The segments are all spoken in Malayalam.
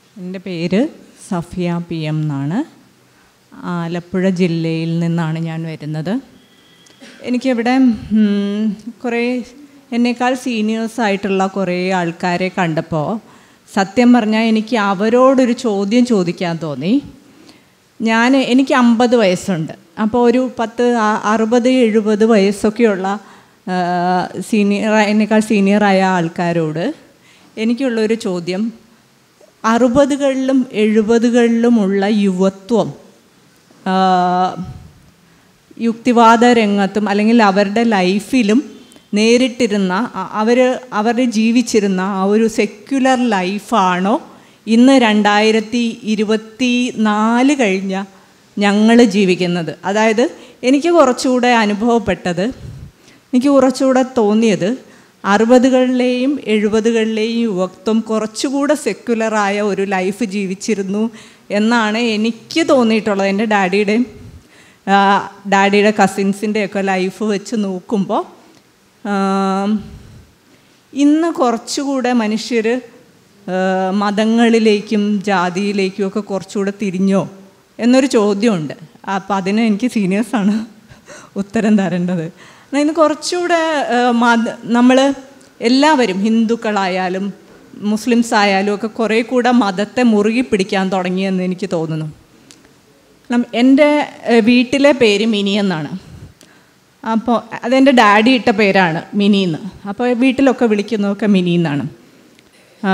എൻ്റെ പേര് സഫിയ പി എം എന്നാണ് ആലപ്പുഴ ജില്ലയിൽ നിന്നാണ് ഞാൻ വരുന്നത് എനിക്കിവിടെ ഉം, കുറേ എന്നേക്കാൾ സീനിയേഴ്സ് ആയിട്ടുള്ള കുറേ ആൾക്കാരെ കണ്ടപ്പോൾ സത്യം പറഞ്ഞാൽ എനിക്ക് അവരോടൊരു ചോദ്യം ചോദിക്കാൻ തോന്നി ഞാൻ എനിക്ക് അമ്പത് വയസ്സുണ്ട് അപ്പോൾ ഒരു പത്ത് ആ- അറുപത് എഴുപത് വയസ്സൊക്കെയുള്ള സീനിയർ എന്നേക്കാൾ സീനിയറായ ആൾക്കാരോട് എനിക്കുള്ളൊരു ചോദ്യം അറുപതുകളിലും എഴുപതുകളിലുമുള്ള യുവത്വം ആ, യുക്തിവാദ രംഗത്തും അല്ലെങ്കിൽ അവരുടെ ലൈഫിലും നേരിട്ടിരുന്ന അവർ അവർ ജീവിച്ചിരുന്ന ആ ഒരു സെക്യുലർ ലൈഫാണോ ഇന്ന് രണ്ടായിരത്തി ഇരുപത്തി നാല് കഴിഞ്ഞ ഞങ്ങൾ ജീവിക്കുന്നത് അതായത് എനിക്ക് കുറച്ചുകൂടെ അനുഭവപ്പെട്ടത് എനിക്ക് കുറച്ചുകൂടെ തോന്നിയത് അറുപതുകളിലെയും എഴുപതുകളിലെയും യുവത്വം കുറച്ചുകൂടെ സെക്യുലറായ ഒരു ലൈഫ് ജീവിച്ചിരുന്നു എന്നാണ് എനിക്ക് തോന്നിയിട്ടുള്ളത് എൻ്റെ ഡാഡിയുടെയും ആ, ഡാഡിയുടെ കസിൻസിൻ്റെയൊക്കെ ലൈഫ് വെച്ച് നോക്കുമ്പോൾ ആം, ഇന്ന് കുറച്ചുകൂടെ മനുഷ്യർ മതങ്ങളിലേക്കും ജാതിയിലേക്കും ഒക്കെ കുറച്ചുകൂടെ തിരിഞ്ഞോ എന്നൊരു ചോദ്യമുണ്ട് അപ്പം അതിന് എനിക്ക് സീനിയേഴ്സാണ് ഉത്തരം തരേണ്ടത് എന്നാൽ ഇന്ന് കുറച്ചുകൂടെ ആ, മത നമ്മൾ എല്ലാവരും ഹിന്ദുക്കളായാലും മുസ്ലിംസ് ആയാലും ഒക്കെ കുറേ കൂടെ മതത്തെ മുറുകി പിടിക്കാൻ തുടങ്ങിയെന്ന് എനിക്ക് തോന്നുന്നു നം- എൻ്റെ ഏഹ്, വീട്ടിലെ പേര് മിനി എന്നാണ് അപ്പോൾ അതെൻ്റെ ഡാഡി ഇട്ട പേരാണ് മിനി എന്ന് അപ്പോൾ വീട്ടിലൊക്കെ വിളിക്കുന്നതൊക്കെ മിനി എന്നാണ് ആ,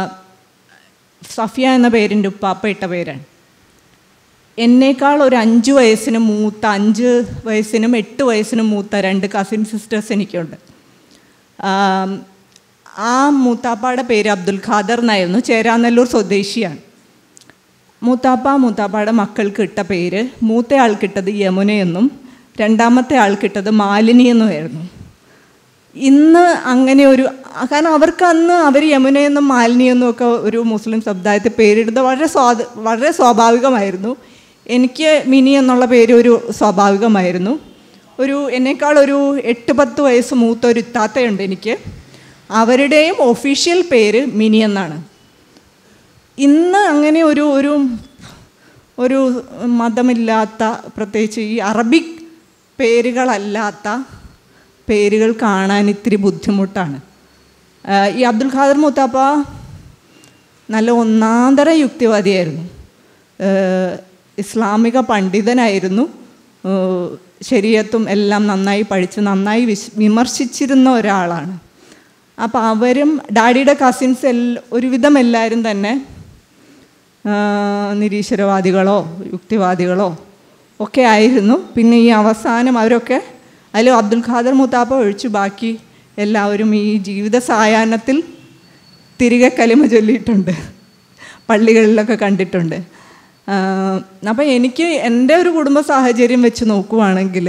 സഫിയ എന്ന പേരിൻ്റെ ഉപ്പാപ്പ ഇട്ട പേരാണ് എന്നേക്കാൾ ഒരു അഞ്ച് വയസ്സിന് മൂത്ത അഞ്ച് വയസ്സിനും എട്ട് വയസ്സിനും മൂത്ത രണ്ട് കസിൻ സിസ്റ്റേഴ്സ് എനിക്കുണ്ട് ആം, ആ മൂത്താപ്പയുടെ പേര് അബ്ദുൽ ഖാദർ എന്നായിരുന്നു ചേരാനെല്ലൂർ സ്വദേശിയാണ് മൂത്താപ്പ മൂത്താപ്പയുടെ മക്കൾക്ക് ഇട്ട പേര് മൂത്ത ആൾക്കിട്ടത് യമുനയെന്നും രണ്ടാമത്തെ ആൾക്കിട്ടത് മാലിനി എന്നുമായിരുന്നു ഇന്ന് അങ്ങനെ ഒരു കാരണം അവർക്ക് അന്ന് അവർ യമുനയെന്നും മാലിനിയെന്നും ഒക്കെ ഒരു മുസ്ലിം സമുദായത്തെ പേരിടുന്നത് വളരെ സ്വാദ വളരെ സ്വാഭാവികമായിരുന്നു എനിക്ക് മിനി എന്നുള്ള പേര് ഒരു സ്വാഭാവികമായിരുന്നു ഒരു എന്നേക്കാൾ ഒരു എട്ട് പത്ത് വയസ്സ് മൂത്ത ഒരു ഇത്താത്തയുണ്ട് എനിക്ക് അവരുടെയും ഒഫീഷ്യൽ പേര് മിനി എന്നാണ് ഇന്ന് അങ്ങനെ ഒരു ഒരു ഒരു മതമില്ലാത്ത പ്രത്യേകിച്ച് ഈ അറബിക് പേരുകളല്ലാത്ത പേരുകൾ കാണാൻ ഇത്തിരി ബുദ്ധിമുട്ടാണ് ആ, ഈ അബ്ദുൽ ഖാദർ മുത്താപ്പ നല്ല ഒന്നാന്തര യുക്തിവാദിയായിരുന്നു ആ, ഇസ്ലാമിക പണ്ഡിതനായിരുന്നു ആ, ശരീരത്തും എല്ലാം നന്നായി പഠിച്ച് നന്നായി വിശ് വിമർശിച്ചിരുന്ന ഒരാളാണ് അപ്പോൾ അവരും ഡാഡിയുടെ കസിൻസ് എൽ ഒരുവിധം എല്ലാവരും തന്നെ ആ, നിരീശ്വരവാദികളോ യുക്തിവാദികളോ ഒക്കെ ആയിരുന്നു പിന്നെ ഈ അവസാനം അവരൊക്കെ അതിൽ അബ്ദുൽ ഖാദർ മുത്താപ്പ ഒഴിച്ചു ബാക്കി എല്ലാവരും ഈ ജീവിത സായാഹ്നത്തിൽ തിരികെ കലിമ ചൊല്ലിയിട്ടുണ്ട് പള്ളികളിലൊക്കെ കണ്ടിട്ടുണ്ട് അപ്പം എനിക്ക് എൻ്റെ ഒരു കുടുംബ സാഹചര്യം വെച്ച് നോക്കുവാണെങ്കിൽ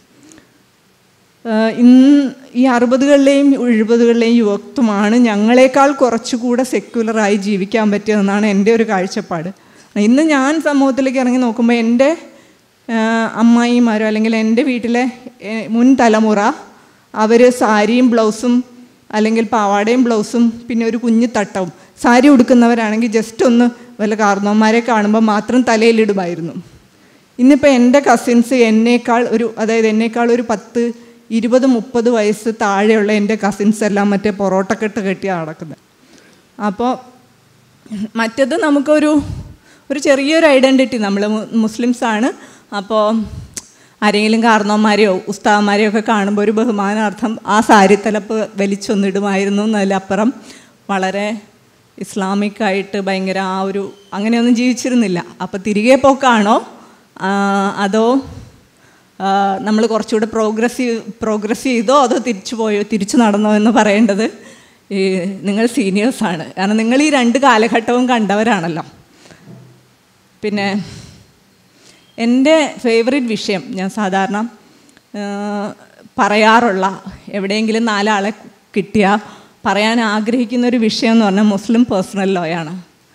ആഹ് ഇന്ന് ഈ അറുപതുകളിലെയും എഴുപതുകളിലെയും യുവത്വമാണ് ഞങ്ങളെക്കാൾ കുറച്ചുകൂടെ സെക്യുലറായി ജീവിക്കാൻ പറ്റിയതെന്നാണ് എൻ്റെ ഒരു കാഴ്ചപ്പാട് ഇന്ന് ഞാൻ സമൂഹത്തിലേക്ക് ഇറങ്ങി നോക്കുമ്പോൾ എൻ്റെ ആഹ് അമ്മായിമാരോ അല്ലെങ്കിൽ എൻ്റെ വീട്ടിലെ ഏഹ് മുൻ തലമുറ അവർ സാരിയും ബ്ലൗസും അല്ലെങ്കിൽ പാവാടയും ബ്ലൗസും പിന്നെ ഒരു കുഞ്ഞു തട്ടവും സാരി ഉടുക്കുന്നവരാണെങ്കിൽ ജസ്റ്റ് ഒന്ന് വല്ല കാർന്നവന്മാരെ കാണുമ്പോൾ മാത്രം തലയിലിടുമായിരുന്നു ഇന്നിപ്പോൾ എൻ്റെ കസിൻസ് എന്നേക്കാൾ ഒരു അതായത് എന്നേക്കാൾ ഒരു പത്ത് ഇരുപത് മുപ്പത് വയസ്സ് താഴെയുള്ള എൻ്റെ കസിൻസ് എല്ലാം മറ്റേ പൊറോട്ടക്കെട്ട് കെട്ടിയാണ് നടക്കുന്നത് അപ്പോൾ മറ്റത് നമുക്കൊരു ഒരു ചെറിയൊരു ഐഡൻറ്റിറ്റി നമ്മൾ മുസ്ലിംസാണ് അപ്പോൾ ആരെങ്കിലും കാരണവന്മാരെയോ ഉസ്താവന്മാരെയോ ഒക്കെ കാണുമ്പോൾ ഒരു ബഹുമാനാർത്ഥം ആ സാരിത്തലപ്പ് വലിച്ചൊന്നിടുമായിരുന്നു എന്നതിലപ്പുറം വളരെ ഇസ്ലാമിക്കായിട്ട് ഭയങ്കര ആ ഒരു അങ്ങനെയൊന്നും ജീവിച്ചിരുന്നില്ല അപ്പോൾ തിരികെ പോക്കാണോ ആ, അതോ നമ്മൾ കുറച്ചുകൂടെ പ്രോഗ്രസ് പ്രോഗ്രസ് ചെയ്തോ അതോ തിരിച്ചു പോയോ തിരിച്ചു നടന്നോ എന്ന് പറയേണ്ടത് ഈ നിങ്ങൾ സീനിയേഴ്സാണ് കാരണം നിങ്ങൾ ഈ രണ്ട് കാലഘട്ടവും കണ്ടവരാണല്ലോ പിന്നെ എൻ്റെ ഫേവറേറ്റ് വിഷയം ഞാൻ സാധാരണ ആ, പറയാറുള്ള എവിടെയെങ്കിലും നാലാളെ കിട്ടിയാൽ പറയാൻ ആഗ്രഹിക്കുന്ന ഒരു വിഷയം എന്ന് പറഞ്ഞാൽ മുസ്ലിം പേഴ്സണൽ ലോയാണ്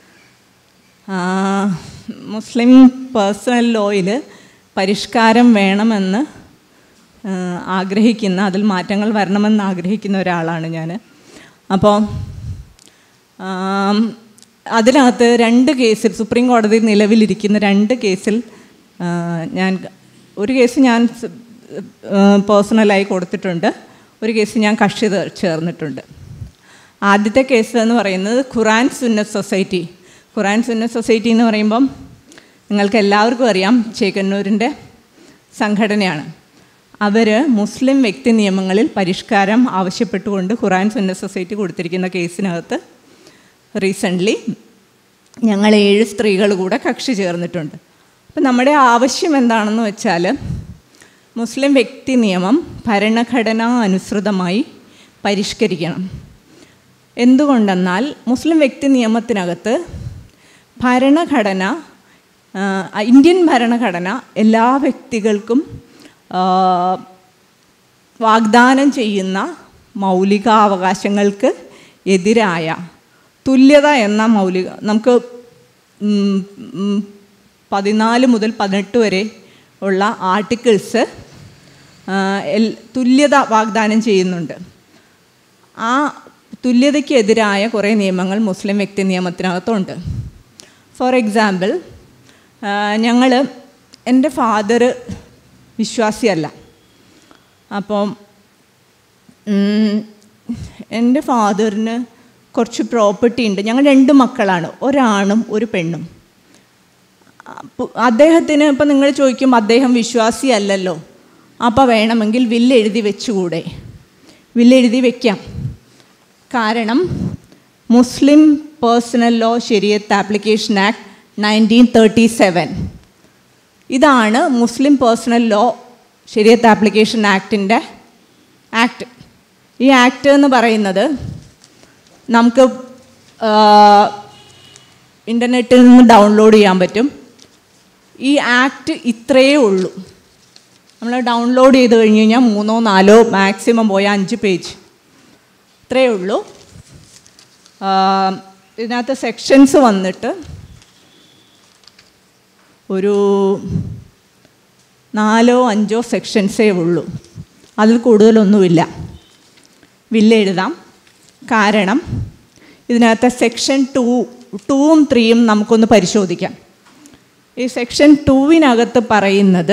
മുസ്ലിം പേഴ്സണൽ ലോയിൽ പരിഷ്കാരം വേണമെന്ന് ആ, ആഗ്രഹിക്കുന്ന അതിൽ മാറ്റങ്ങൾ വരണമെന്ന് ആഗ്രഹിക്കുന്ന ഒരാളാണ് ഞാൻ അപ്പോൾ ആം, അതിനകത്ത് രണ്ട് കേസിൽ സുപ്രീം കോടതി നിലവിലിരിക്കുന്ന രണ്ട് കേസിൽ ആ, ഞാൻ ഒരു കേസ് ഞാൻ പേഴ്സണലായി കൊടുത്തിട്ടുണ്ട് ഒരു കേസ് ഞാൻ കക്ഷി തേ- ചേർന്നിട്ടുണ്ട് ആദ്യത്തെ കേസ് എന്ന് പറയുന്നത് ഖുറാൻ സുന്നത്ത് സൊസൈറ്റി ഖുറാൻ സുന്നത്ത് സൊസൈറ്റി എന്ന് പറയുമ്പം നിങ്ങൾക്ക് എല്ലാവർക്കും അറിയാം ചേകന്നൂരിൻ്റെ സംഘടനയാണ് അവർ മുസ്ലിം വ്യക്തി നിയമങ്ങളിൽ പരിഷ്കാരം ആവശ്യപ്പെട്ടുകൊണ്ട് ഖുറാൻ സുന്നത്ത് സൊസൈറ്റി കൊടുത്തിരിക്കുന്ന കേസിനകത്ത് റീസെൻ്റ്ലി ഞങ്ങൾ ഏഴ് സ്ത്രീകൾ കൂടെ കക്ഷി ചേർന്നിട്ടുണ്ട് അപ്പം നമ്മുടെ ആവശ്യം എന്താണെന്ന് വെച്ചാൽ മുസ്ലിം വ്യക്തി നിയമം ഭരണഘടനാ അനുസൃതമായി പരിഷ്കരിക്കണം എന്തുകൊണ്ടെന്നാൽ മുസ്ലിം വ്യക്തി നിയമത്തിനകത്ത് ഭരണഘടന ആ, ഇന്ത്യൻ ഭരണഘടന എല്ലാ വ്യക്തികൾക്കും ആ, വാഗ്ദാനം ചെയ്യുന്ന മൗലികാവകാശങ്ങൾക്ക് എതിരായ തുല്യത എന്ന മൗലിക നമുക്ക് ഉം, ഉം, പതിനാല് മുതൽ പതിനെട്ട് വരെ ഉള്ള ആർട്ടിക്കിൾസ് തുല്യത വാഗ്ദാനം ചെയ്യുന്നുണ്ട് ആ തുല്യതയ്ക്കെതിരായ കുറേ നിയമങ്ങൾ മുസ്ലിം വ്യക്തി നിയമത്തിനകത്തുണ്ട് ഫോർ എക്സാമ്പിൾ ഞങ്ങൾ എൻ്റെ ഫാദർ വിശ്വാസിയല്ല അപ്പം ഉം, എൻ്റെ ഫാദറിന് കുറച്ച് പ്രോപ്പർട്ടി ഉണ്ട് ഞങ്ങൾ രണ്ട് മക്കളാണ് ഒരാണും ഒരു പെണ്ണും അപ്പൊ അദ്ദേഹത്തിന് ഇപ്പം നിങ്ങൾ ചോദിക്കും അദ്ദേഹം വിശ്വാസിയല്ലല്ലോ അപ്പോൾ വേണമെങ്കിൽ വില്ല് എഴുതി വെച്ചുകൂടെ വില്ല് എഴുതി വെക്കാം കാരണം Muslim personal law Shariat application act nineteen thirty seven ഇതാണ് Muslim personal law Shariat application ആക്ടിൻ്റെ ആക്ട് ഈ ആക്ട് എന്ന് പറയുന്നത് നമുക്ക് ഇൻ്റർനെറ്റിൽ നിന്ന് ഡൗൺലോഡ് ചെയ്യാൻ പറ്റും ഈ ആക്ട് ഇത്രയേ ഉള്ളൂ നമ്മൾ ഡൗൺലോഡ് ചെയ്ത് കഴിഞ്ഞ് കഴിഞ്ഞാൽ മൂന്നോ നാലോ മാക്സിമം പോയ അഞ്ച് പേജ് ഇത്രയേ ഉള്ളൂ ആ, ഇതിനകത്ത് സെക്ഷൻസ് വന്നിട്ട് ഒരു നാലോ അഞ്ചോ സെക്ഷൻസേ ഉള്ളൂ അതിൽ കൂടുതലൊന്നുമില്ല വില്ല് എഴുതാം കാരണം ഇതിനകത്തെ സെക്ഷൻ ടു ടൂവും ത്രീയും നമുക്കൊന്ന് പരിശോധിക്കാം ഈ സെക്ഷൻ ടൂവിനകത്ത് പറയുന്നത്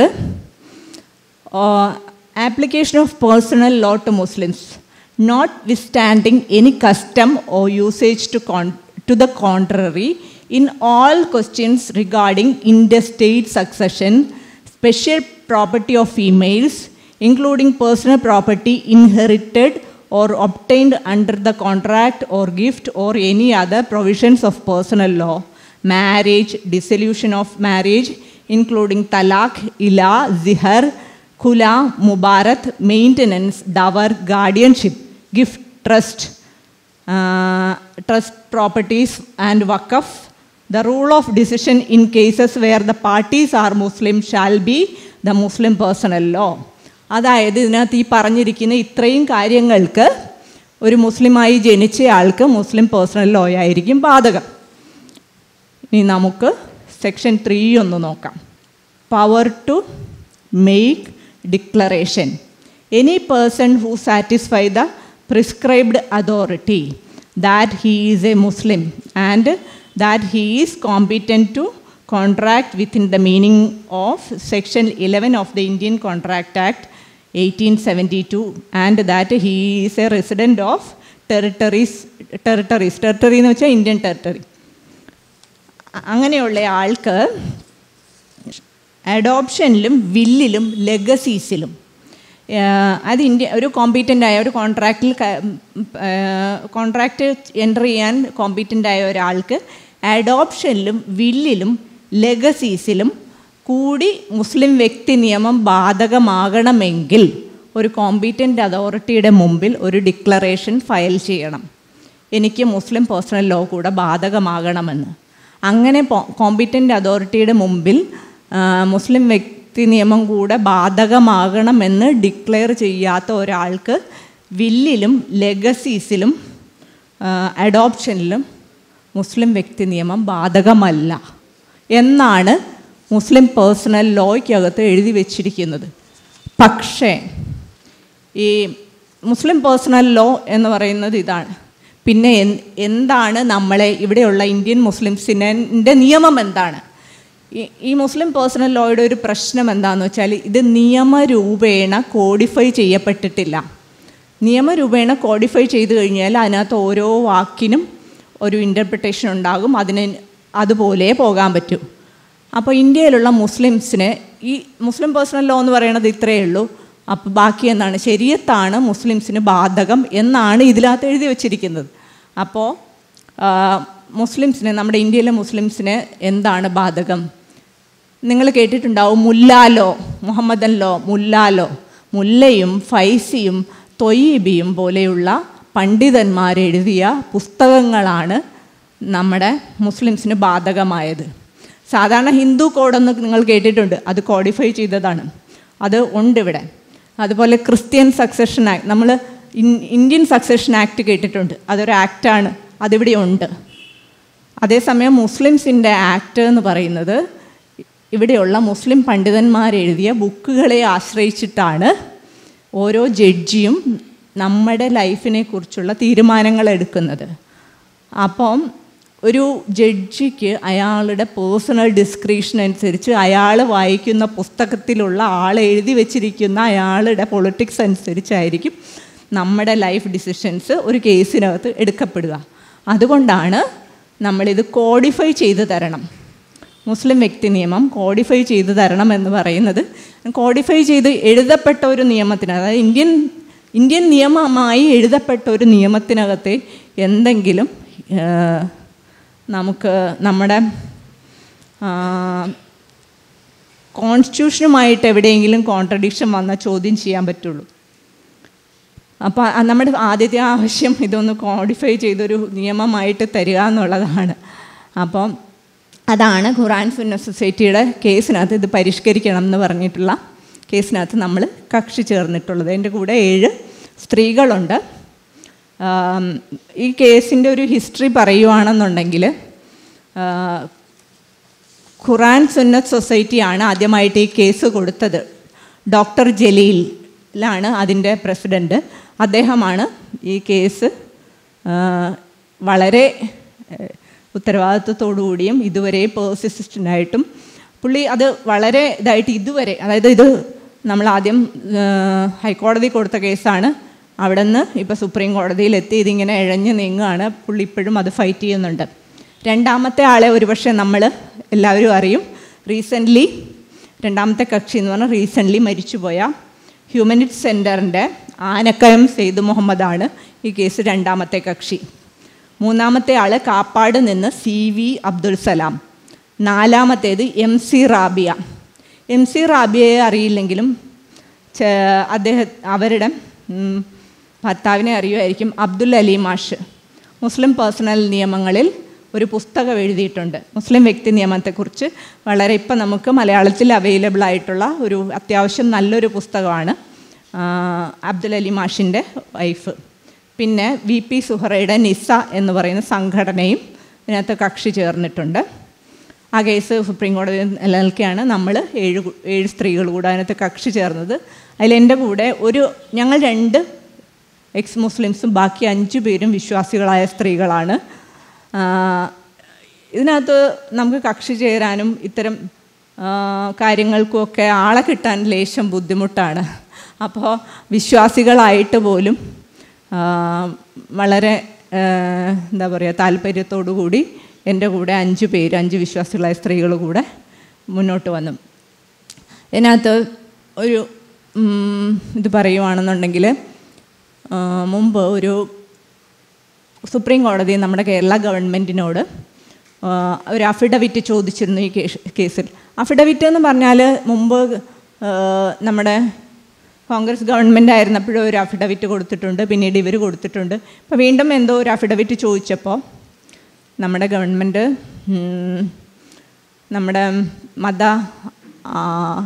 application of personal law to Muslims notwithstanding any custom or usage to con to the contrary in all questions regarding intestate succession special property of females including personal property inherited or obtained under the contract or gift or any other provisions of personal law, marriage, dissolution of marriage, including talaq, ila, zihar, khula, mubarat, maintenance, dower, guardianship, gift, trust, uh, trust properties, and wakaf. The rule of decision in cases where the parties are Muslim shall be the Muslim personal law. അതായത് ഇതിനകത്ത് ഈ പറഞ്ഞിരിക്കുന്ന ഇത്രയും കാര്യങ്ങൾക്ക് ഒരു മുസ്ലിമായി ജനിച്ച ആൾക്ക് മുസ്ലിം പേഴ്സണൽ ലോ ആയിരിക്കും ബാധകം ഇനി നമുക്ക് സെക്ഷൻ ത്രീ ഒന്ന് നോക്കാം power to make declaration any person who satisfy the prescribed authority that he is a Muslim and that he is competent to contract within the meaning of section 11 of the Indian Contract Act 1872 and that he is a resident of territories territories territory എന്ന് വെച്ചാൽ ഇന്ത്യൻ ടെറിട്ടറി അങ്ങനെയുള്ള ആൾക്ക് അഡോപ്ഷനിലും വില്ലിലും ലെഗസീസിലും അത് ഇന്ത്യ ഒരു കോമ്പീറ്റൻ്റ് ആയ ഒരു കോൺട്രാക്റ്റിൽ കോൺട്രാക്റ്റ് എൻ്റർ ചെയ്യാൻ കോമ്പീറ്റൻ്റ് ആയ ഒരാൾക്ക് അഡോപ്ഷനിലും വില്ലിലും ലെഗസീസിലും കൂടി മുസ്ലിം വ്യക്തി നിയമം ബാധകമാകണമെങ്കിൽ ഒരു കോമ്പീറ്റൻ്റ് അതോറിറ്റിയുടെ മുമ്പിൽ ഒരു ഡിക്ലറേഷൻ ഫയൽ ചെയ്യണം എനിക്ക് മുസ്ലിം പേഴ്സണൽ ലോ കൂടെ ബാധകമാകണമെന്ന് അങ്ങനെ കോമ്പീറ്റൻ്റ് അതോറിറ്റിയുടെ മുമ്പിൽ ആ, മുസ്ലിം വ്യക്തി നിയമം കൂടെ ബാധകമാകണമെന്ന് ഡിക്ലെയർ ചെയ്യാത്ത ഒരാൾക്ക് വില്ലിലും ലെഗസീസിലും അഡോപ്ഷനിലും മുസ്ലിം വ്യക്തി നിയമം ബാധകമല്ല എന്നാണ് മുസ്ലിം പേഴ്സണൽ ലോയ്ക്കകത്ത് എഴുതി വച്ചിരിക്കുന്നത് പക്ഷേ ഈ മുസ്ലിം പേഴ്സണൽ ലോ എന്ന് പറയുന്നത് ഇതാണ് പിന്നെ എൻ- എന്താണ് നമ്മളെ ഇവിടെയുള്ള ഇന്ത്യൻ മുസ്ലിംസിൻ്റെ നിയമം എന്താണ് ഈ- ഈ മുസ്ലിം പേഴ്സണൽ ലോയുടെ ഒരു പ്രശ്നം എന്താണെന്ന് വെച്ചാൽ ഇത് നിയമരൂപേണ കോഡിഫൈ ചെയ്യപ്പെട്ടിട്ടില്ല നിയമരൂപേണ കോഡിഫൈ ചെയ്ത് കഴിഞ്ഞാൽ അതിനകത്ത് ഓരോ വാക്കിനും ഒരു ഇൻ്റർപ്രിട്ടേഷൻ ഉണ്ടാകും അതിന് അതുപോലെ പോകാൻ പറ്റും അപ്പോൾ ഇന്ത്യയിലുള്ള മുസ്ലിംസിന് ഈ മുസ്ലിം പേഴ്സണൽ ലോ എന്ന് പറയുന്നത് ഇത്രയേ ഉള്ളൂ അപ്പോൾ ബാക്കി എന്താണ് ശരീരത്താണ് മുസ്ലിംസിന് ബാധകം എന്നാണ് ഇതിനകത്ത് എഴുതി വച്ചിരിക്കുന്നത് അപ്പോൾ ആ, മുസ്ലിംസിന് നമ്മുടെ ഇന്ത്യയിലെ മുസ്ലിംസിന് എന്താണ് ബാധകം നിങ്ങൾ കേട്ടിട്ടുണ്ടാവും മുല്ലാലോ മുഹമ്മദൻ ലോ മുല്ലാലോ മുല്ലയും ഫൈസിയും തൊയ്യബിയും പോലെയുള്ള പണ്ഡിതന്മാരെഴുതിയ പുസ്തകങ്ങളാണ് നമ്മുടെ മുസ്ലിംസിന് ബാധകമായത് സാധാരണ ഹിന്ദു കോഡെന്ന് നിങ്ങൾ കേട്ടിട്ടുണ്ട് അത് കോഡിഫൈ ചെയ്തതാണ് അത് ഉണ്ട് ഇവിടെ അതുപോലെ ക്രിസ്ത്യൻ സക്സഷൻ ആക്ട് നമ്മൾ ഇന്ത്യൻ സക്സഷൻ ആക്ട് കേട്ടിട്ടുണ്ട് അതൊരു ആക്റ്റാണ് അതിവിടെ ഉണ്ട് അതേസമയം മുസ്ലിംസിൻ്റെ ആക്ട് എന്ന് പറയുന്നത് ഇവിടെയുള്ള മുസ്ലിം പണ്ഡിതന്മാരെഴുതിയ ബുക്കുകളെ ആശ്രയിച്ചിട്ടാണ് ഓരോ ജഡ്ജിയും നമ്മുടെ ലൈഫിനെ കുറിച്ചുള്ള തീരുമാനങ്ങൾ എടുക്കുന്നത് അപ്പം ഒരു ജഡ്ജിക്ക് അയാളുടെ പേഴ്സണൽ ഡിസ്ക്രിപ്ഷൻ അനുസരിച്ച് അയാൾ വായിക്കുന്ന പുസ്തകത്തിലുള്ള ആൾ എഴുതി വെച്ചിരിക്കുന്ന അയാളുടെ പൊളിറ്റിക്സ് അനുസരിച്ചായിരിക്കും നമ്മുടെ ലൈഫ് ഡിസിഷൻസ് ഒരു കേസിനകത്ത് എടുക്കപ്പെടുക അതുകൊണ്ടാണ് നമ്മളിത് കോഡിഫൈ ചെയ്ത് തരണം മുസ്ലിം വ്യക്തി നിയമം കോഡിഫൈ ചെയ്ത് തരണം എന്ന് പറയുന്നത് കോഡിഫൈ ചെയ്ത് എഴുതപ്പെട്ട ഒരു നിയമത്തിന് അതായത് ഇന്ത്യൻ ഇന്ത്യൻ നിയമമായി എഴുതപ്പെട്ട ഒരു നിയമത്തിനകത്തെ എന്തെങ്കിലും ആ, നമുക്ക് നമ്മുടെ കോൺസ്റ്റിറ്റ്യൂഷനുമായിട്ട് എവിടെയെങ്കിലും കോൺട്രഡിക്ഷൻ വന്നാൽ ചോദ്യം ചെയ്യാൻ പറ്റുള്ളൂ അപ്പോൾ ആ നമ്മുടെ ആദ്യത്തെ ആവശ്യം ഇതൊന്ന് കോഡിഫൈ ചെയ്തൊരു നിയമമായിട്ട് തരിക എന്നുള്ളതാണ് അപ്പം അതാണ് ഖുറാൻ സുന്ന സൊസൈറ്റിയുടെ കേസിനകത്ത് ഇത് പരിഷ്കരിക്കണം എന്ന് പറഞ്ഞിട്ടുള്ള കേസിനകത്ത് നമ്മൾ കക്ഷി ചേർന്നിട്ടുള്ളത് എൻ്റെ കൂടെ ഏഴ് സ്ത്രീകളുണ്ട് ആം, ഈ കേസിൻ്റെ ഒരു ഹിസ്റ്ററി പറയുവാണെന്നുണ്ടെങ്കിൽ ആ, ഖുറാൻ സുന്നത്ത് സൊസൈറ്റിയാണ് ആദ്യമായിട്ട് ഈ കേസ് കൊടുത്തത് ഡോക്ടർ ജലീലാണ് അതിൻ്റെ പ്രസിഡൻറ്റ് അദ്ദേഹമാണ് ഈ കേസ് ആ, വളരെ ഏഹ്, ഉത്തരവാദിത്വത്തോടുകൂടിയും ഇതുവരെ പേഴ്സിസ്റ്റൻ്റായിട്ടും പുള്ളി അത് വളരെ ഇതായിട്ട് ഇതുവരെ അതായത് ഇത് നമ്മൾ ആദ്യം ഏഹ്, ഹൈക്കോടതി കൊടുത്ത കേസാണ് അവിടെ നിന്ന് ഇപ്പോൾ സുപ്രീം കോടതിയിലെത്തി ഇതിങ്ങനെ ഇഴഞ്ഞ് നീങ്ങുകയാണ് പുള്ളി ഇപ്പോഴും അത് ഫൈറ്റ് ചെയ്യുന്നുണ്ട് രണ്ടാമത്തെ ആളെ ഒരുപക്ഷെ നമ്മൾ എല്ലാവരും അറിയും റീസെൻ്റ്ലി രണ്ടാമത്തെ കക്ഷി എന്ന് പറഞ്ഞാൽ റീസെൻ്റ്ലി മരിച്ചുപോയ ഹ്യൂമനിറ്റ് സെൻറ്ററിൻ്റെ ആനക്കയം സെയ്ദ് മുഹമ്മദാണ് ഈ കേസ് രണ്ടാമത്തെ കക്ഷി മൂന്നാമത്തെ ആൾ കാപ്പാട് നിന്ന് സി വി അബ്ദുൽ സലാം നാലാമത്തേത് M C Rabia M C റാബിയയെ അറിയില്ലെങ്കിലും ചെ- അദ്ദേഹം അവരുടെ ഉം, ഭർത്താവിനെ അറിയുമായിരിക്കും അബ്ദുൽ അലി മാഷ് മുസ്ലിം പേഴ്സണൽ നിയമങ്ങളിൽ ഒരു പുസ്തകം എഴുതിയിട്ടുണ്ട് മുസ്ലിം വ്യക്തി നിയമത്തെക്കുറിച്ച് വളരെ ഇപ്പം നമുക്ക് മലയാളത്തിൽ അവൈലബിൾ ആയിട്ടുള്ള ഒരു അത്യാവശ്യം നല്ലൊരു പുസ്തകമാണ് ആ, അബ്ദുൽ അലി മാഷിൻ്റെ വൈഫ് പിന്നെ വി പി സുഹറയുടെ നിസ എന്ന് പറയുന്ന സംഘടനയും ഇതിനകത്ത് കക്ഷി ചേർന്നിട്ടുണ്ട് ആ കേസ് സുപ്രീം കോടതി നിലനിൽക്കുകയാണ് നമ്മൾ ഏഴ് കു- ഏഴ് സ്ത്രീകൾ കൂടെ അതിനകത്ത് കക്ഷി ചേർന്നത് അതിലെൻ്റെ കൂടെ ഒരു ഞങ്ങൾ രണ്ട് എക്സ് മുസ്ലിംസും ബാക്കി അഞ്ച് പേരും വിശ്വാസികളായ സ്ത്രീകളാണ് ആ, ഇതിനകത്ത് നമുക്ക് കക്ഷി ചേരാനും ഇത്തരം ആ, കാര്യങ്ങൾക്കുമൊക്കെ ആളെ കിട്ടാൻ ലേശം ബുദ്ധിമുട്ടാണ് അപ്പോൾ വിശ്വാസികളായിട്ട് പോലും ആ, വളരെ ആ, എന്താ പറയുക താല്പര്യത്തോടു കൂടി എൻ്റെ കൂടെ അഞ്ച് പേര് അഞ്ച് വിശ്വാസികളായ സ്ത്രീകൾ കൂടെ മുന്നോട്ട് വന്നു ഇതിനകത്ത് ഒരു ഉം, ഇത് പറയുവാണെന്നുണ്ടെങ്കിൽ ആ, മുമ്പ് ഒരു സുപ്രീം കോടതി നമ്മുടെ കേരള ഗവൺമെൻറ്റിനോട് ആ, ഒരു അഫിഡവിറ്റ് ചോദിച്ചിരുന്നു ഈ കേസ് കേസിൽ അഫിഡവിറ്റ് എന്ന് പറഞ്ഞാൽ മുമ്പ് ആ, നമ്മുടെ കോൺഗ്രസ് ഗവൺമെൻറ് ആയിരുന്നപ്പോഴും ഒരു അഫിഡവിറ്റ് കൊടുത്തിട്ടുണ്ട് പിന്നീട് ഇവർ കൊടുത്തിട്ടുണ്ട് ഇപ്പോൾ വീണ്ടും എന്തോ ഒരു അഫിഡവിറ്റ് ചോദിച്ചപ്പോൾ നമ്മുടെ ഗവൺമെൻറ് ഉം, നമ്മുടെ മത ആ,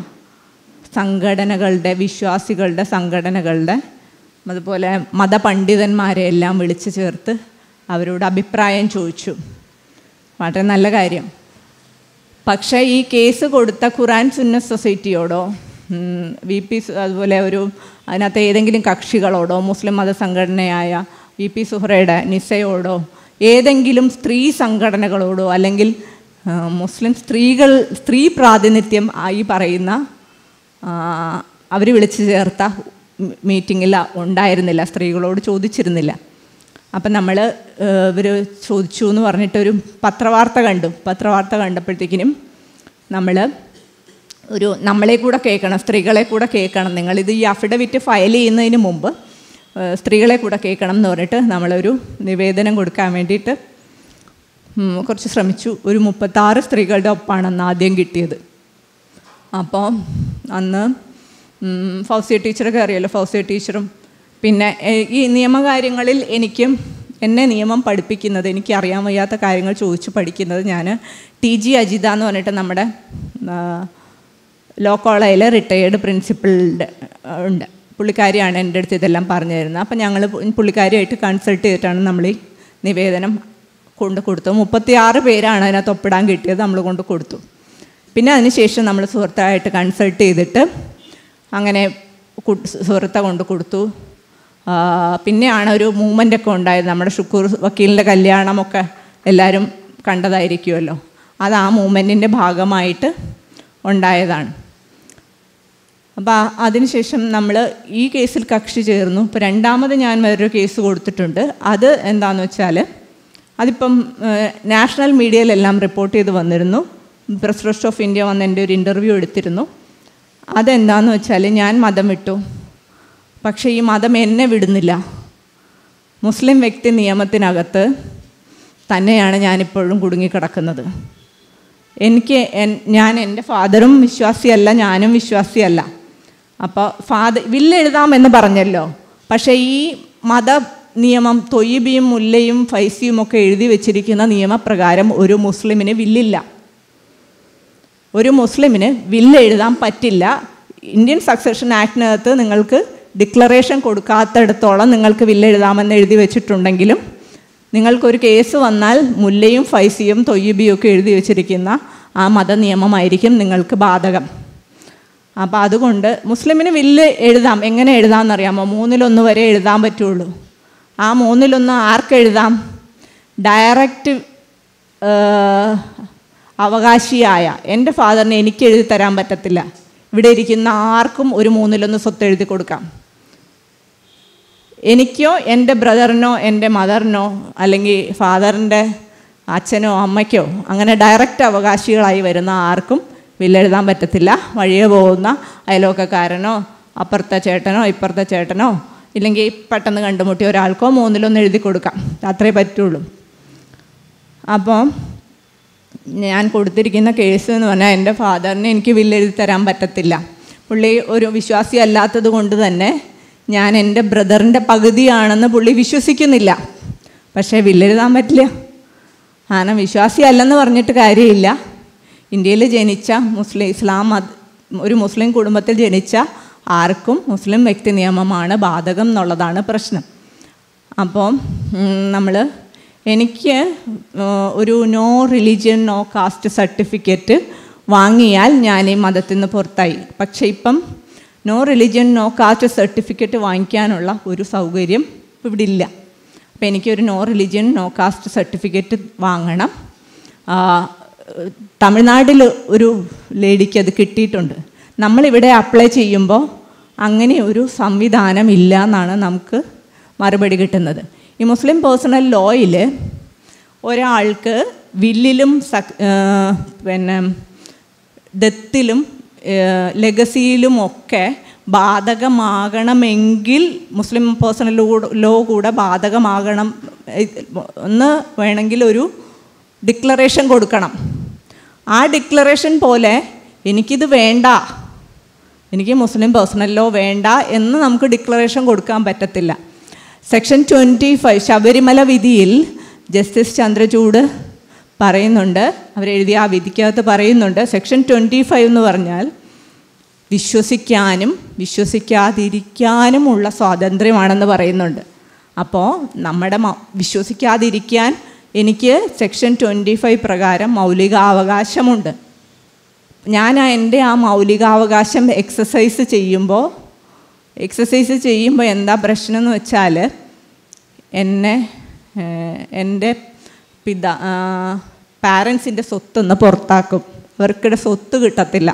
സംഘടനകളുടെ വിശ്വാസികളുടെ സംഘടനകളുടെ അതുപോലെ മതപണ്ഡിതന്മാരെ എല്ലാം വിളിച്ചു ചേർത്ത് അവരോട് അഭിപ്രായം ചോദിച്ചു വളരെ നല്ല കാര്യം പക്ഷേ ഈ കേസ് കൊടുത്ത ഖുറാൻ സുന്ന സൊസൈറ്റിയോടോ വി പി അതുപോലെ ഒരു അതിനകത്ത് ഏതെങ്കിലും കക്ഷികളോടോ മുസ്ലിം മത സംഘടനയായ ഇ പി സുഹറയുടെ നിസയോടോ ഏതെങ്കിലും സ്ത്രീ സംഘടനകളോടോ അല്ലെങ്കിൽ ആ, മുസ്ലിം സ്ത്രീകൾ സ്ത്രീ പ്രാതിനിധ്യം ആയി പറയുന്ന അവർ വിളിച്ചു ചേർത്ത മീറ്റിങ്ങിൽ ഉണ്ടായിരുന്നില്ല സ്ത്രീകളോട് ചോദിച്ചിരുന്നില്ല അപ്പം നമ്മൾ ഇവർ ചോദിച്ചു എന്ന് പറഞ്ഞിട്ടൊരു പത്രവാർത്ത കണ്ടു പത്രവാർത്ത കണ്ടപ്പോഴത്തേക്കിനും നമ്മൾ ഒരു നമ്മളെ കൂടെ കേൾക്കണം സ്ത്രീകളെ കൂടെ കേൾക്കണം നിങ്ങളിത് ഈ അഫിഡവിറ്റ് ഫയൽ ചെയ്യുന്നതിന് മുമ്പ് ഏഹ്, സ്ത്രീകളെ കൂടെ കേൾക്കണം എന്ന് പറഞ്ഞിട്ട് നമ്മളൊരു നിവേദനം കൊടുക്കാൻ വേണ്ടിയിട്ട് ഉം, കുറച്ച് ശ്രമിച്ചു ഒരു മുപ്പത്താറ് സ്ത്രീകളുടെ ഒപ്പാണ് അന്ന് ആദ്യം കിട്ടിയത് അപ്പോൾ അന്ന് ഉം, ഫൗസിയ ടീച്ചറൊക്കെ അറിയാലോ ഫൗസിയ ടീച്ചറും പിന്നെ എ- ഈ നിയമകാര്യങ്ങളിൽ എനിക്കും എന്നെ നിയമം പഠിപ്പിക്കുന്നത് എനിക്ക് അറിയാൻ വയ്യാത്ത കാര്യങ്ങൾ ചോദിച്ചു പഠിക്കുന്നത് ഞാൻ ടി ജി അജിത എന്ന് പറഞ്ഞിട്ട് നമ്മുടെ ആ, ലോ കോളേജിലെ റിട്ടയേർഡ് പ്രിൻസിപ്പളിൻ്റെ ഉണ്ട് പുള്ളിക്കാരിയാണ് എൻ്റെ അടുത്ത് ഇതെല്ലാം പറഞ്ഞു തരുന്നത് അപ്പം ഞങ്ങൾ പുള്ളിക്കാരിയായിട്ട് കൺസൾട്ട് ചെയ്തിട്ടാണ് നമ്മൾ ഈ നിവേദനം കൊണ്ട് കൊടുത്തത് മുപ്പത്തിയാറ് പേരാണ് അതിനകത്ത് ഒപ്പിടാൻ കിട്ടിയത് നമ്മൾ കൊണ്ട് കൊടുത്തു പിന്നെ അതിനുശേഷം നമ്മൾ സുഹൃത്തായിട്ട് കൺസൾട്ട് ചെയ്തിട്ട് അങ്ങനെ കു- സുഹൃത്തെ കൊണ്ട് കൊടുത്തു ആ, പിന്നെയാണ് ഒരു മൂവ്മെൻ്റ് ഒക്കെ ഉണ്ടായത് നമ്മുടെ ഷുക്കൂർ വക്കീലിൻ്റെ കല്യാണമൊക്കെ എല്ലാവരും കണ്ടതായിരിക്കുമല്ലോ അത് ആ മൂവ്മെൻറ്റിൻ്റെ ഭാഗമായിട്ട് ഉണ്ടായതാണ് അപ്പോൾ അതിനുശേഷം നമ്മൾ ഈ കേസിൽ കക്ഷി ചേർന്നു ഇപ്പോൾ രണ്ടാമത് ഞാൻ വേറൊരു കേസ് കൊടുത്തിട്ടുണ്ട് അത് എന്താണെന്ന് വെച്ചാൽ അതിപ്പം ഏഹ്, നാഷണൽ മീഡിയയിലെല്ലാം റിപ്പോർട്ട് ചെയ്ത് വന്നിരുന്നു പ്രസ് ട്രസ്റ്റ് ഓഫ് ഇന്ത്യ വന്ന് എൻ്റെ ഒരു ഇൻ്റർവ്യൂ എടുത്തിരുന്നു അതെന്താണെന്ന് വെച്ചാൽ ഞാൻ മതം വിട്ടു പക്ഷേ ഈ മതം എന്നെ വിടുന്നില്ല മുസ്ലിം വ്യക്തി നിയമത്തിനകത്ത് തന്നെയാണ് ഞാനിപ്പോഴും കുടുങ്ങിക്കിടക്കുന്നത് എനിക്ക് എൻ- ഞാൻ എൻ്റെ ഫാദറും വിശ്വാസിയല്ല ഞാനും വിശ്വാസിയല്ല അപ്പോൾ ഫാദർ വില്ലെഴുതാമെന്ന് പറഞ്ഞല്ലോ പക്ഷേ ഈ മത നിയമം തൊയ്യബിയും മുല്ലയും ഫൈസിയും ഒക്കെ എഴുതി വെച്ചിരിക്കുന്ന നിയമപ്രകാരം ഒരു മുസ്ലിമിന് വില്ലില്ല ഒരു മുസ്ലിമിന് വില്ല് എഴുതാൻ പറ്റില്ല ഇന്ത്യൻ സക്സഷൻ ആക്ടിനകത്ത് നിങ്ങൾക്ക് ഡിക്ലറേഷൻ കൊടുക്കാത്തിടത്തോളം നിങ്ങൾക്ക് വില്ല് എഴുതാമെന്ന് എഴുതി വെച്ചിട്ടുണ്ടെങ്കിലും നിങ്ങൾക്കൊരു കേസ് വന്നാൽ മുല്ലയും ഫൈസിയും തൊയ്യബിയും ഒക്കെ എഴുതി വെച്ചിരിക്കുന്ന ആ മത നിയമമായിരിക്കും നിങ്ങൾക്ക് ബാധകം അപ്പോൾ അതുകൊണ്ട് മുസ്ലിമിന് വില്ല് എഴുതാം എങ്ങനെ എഴുതാമെന്നറിയാമോ മൂന്നിലൊന്ന് വരെ എഴുതാൻ പറ്റുള്ളൂ ആ മൂന്നിലൊന്ന് ആർക്ക് എഴുതാം ഡയറക്റ്റ് ഏഹ്, അവകാശിയായ എൻ്റെ ഫാദറിന് എനിക്ക് എഴുതി തരാൻ പറ്റത്തില്ല ഇവിടെ ഇരിക്കുന്ന ആർക്കും ഒരു മൂന്നിലൊന്ന് സ്വത്ത് എഴുതി കൊടുക്കാം എനിക്കോ എൻ്റെ ബ്രദറിനോ എൻ്റെ മദറിനോ അല്ലെങ്കിൽ ഫാദറിൻ്റെ അച്ഛനോ അമ്മയ്ക്കോ അങ്ങനെ ഡയറക്റ്റ് അവകാശികളായി വരുന്ന ആർക്കും വില്ലെഴുതാൻ പറ്റത്തില്ല വഴിയെ പോകുന്ന അയലോക്കക്കാരനോ അപ്പുറത്തെ ചേട്ടനോ ഇപ്പുറത്തെ ചേട്ടനോ ഇല്ലെങ്കിൽ പെട്ടെന്ന് കണ്ടുമുട്ടിയ ഒരാൾക്കോ മൂന്നിലൊന്ന് എഴുതി കൊടുക്കാം അത്രേ പറ്റുള്ളൂ അപ്പോൾ ഞാൻ കൊടുത്തിരിക്കുന്ന കേസ് എന്ന് പറഞ്ഞാൽ എൻ്റെ ഫാദറിന് എനിക്ക് വില്ലെഴുതി തരാൻ പറ്റത്തില്ല പുള്ളി ഒരു വിശ്വാസി അല്ലാത്തത് കൊണ്ട് തന്നെ ഞാൻ എൻ്റെ ബ്രദറിൻ്റെ പകുതിയാണെന്ന് പുള്ളി വിശ്വസിക്കുന്നില്ല പക്ഷേ വില്ലെഴുതാൻ പറ്റില്ല കാരണം വിശ്വാസി അല്ലെന്ന് പറഞ്ഞിട്ട് കാര്യമില്ല ഇന്ത്യയിൽ ജനിച്ച മുസ്ലിം ഇസ്ലാം മത ഒരു മുസ്ലിം കുടുംബത്തിൽ ജനിച്ച ആർക്കും മുസ്ലിം വ്യക്തി നിയമമാണ് ബാധകം എന്നുള്ളതാണ് പ്രശ്നം അപ്പോൾ നമ്മൾ എനിക്ക് ഉം, ഒരു no religion no caste certificate വാങ്ങിയാൽ ഞാൻ ഈ മതത്തിൽ നിന്ന് പുറത്തായി പക്ഷേ ഇപ്പം no religion no caste certificate വാങ്ങിക്കാനുള്ള ഒരു സൗകര്യം ഇവിടെ ഇല്ല അപ്പോൾ എനിക്കൊരു no religion no caste certificate വാങ്ങണം ആ, തമിഴ്നാട്ടിൽ ഒരു ലേഡിക്ക് അത് കിട്ടിയിട്ടുണ്ട് നമ്മളിവിടെ അപ്ലൈ ചെയ്യുമ്പോൾ അങ്ങനെ ഒരു സംവിധാനം ഇല്ല എന്നാണ് നമുക്ക് മറുപടി കിട്ടുന്നത് ഈ മുസ്ലിം പേഴ്സണൽ ലോയിൽ ഒരാൾക്ക് വില്ലിലും സക് ആ, പിന്നെ ദത്തിലും ലെഗസിയിലും ഒക്കെ ബാധകമാകണമെങ്കിൽ മുസ്ലിം പേഴ്സണൽ ലോ കൂടെ ബാധകമാകണം ഇത് ഒന്ന് വേണമെങ്കിൽ ഒരു ഡിക്ലറേഷൻ കൊടുക്കണം ആ ഡിക്ലറേഷൻ പോലെ എനിക്കിത് വേണ്ട എനിക്ക് മുസ്ലിം പേഴ്സണൽ ലോ വേണ്ട എന്ന് നമുക്ക് ഡിക്ലറേഷൻ കൊടുക്കാൻ പറ്റത്തില്ല സെക്ഷൻ ട്വൻറ്റി ഫൈവ് ശബരിമല വിധിയിൽ ജസ്റ്റിസ് ചന്ദ്രചൂഡ് പറയുന്നുണ്ട് അവരെഴുതിയ ആ വിധിക്കകത്ത് പറയുന്നുണ്ട് സെക്ഷൻ ട്വൻറ്റി ഫൈവ് എന്ന് പറഞ്ഞാൽ വിശ്വസിക്കാനും വിശ്വസിക്കാതിരിക്കാനുമുള്ള സ്വാതന്ത്ര്യമാണെന്ന് പറയുന്നുണ്ട് അപ്പോൾ നമ്മുടെ മ- വിശ്വസിക്കാതിരിക്കാൻ എനിക്ക് സെക്ഷൻ ട്വൻറ്റി ഫൈവ് പ്രകാരം മൗലികാവകാശമുണ്ട് ഞാൻ ആ എൻ്റെ ആ മൗലികാവകാശം എക്സസൈസ് ചെയ്യുമ്പോൾ എക്സസൈസ് ചെയ്യുമ്പോൾ എന്താ പ്രശ്നം എന്ന് വെച്ചാൽ എന്നെ എൻ്റെ പിതാ പാരൻസിൻ്റെ സ്വത്തൊന്ന് പുറത്താക്കും ഇവർക്കിടെ സ്വത്ത് കിട്ടത്തില്ല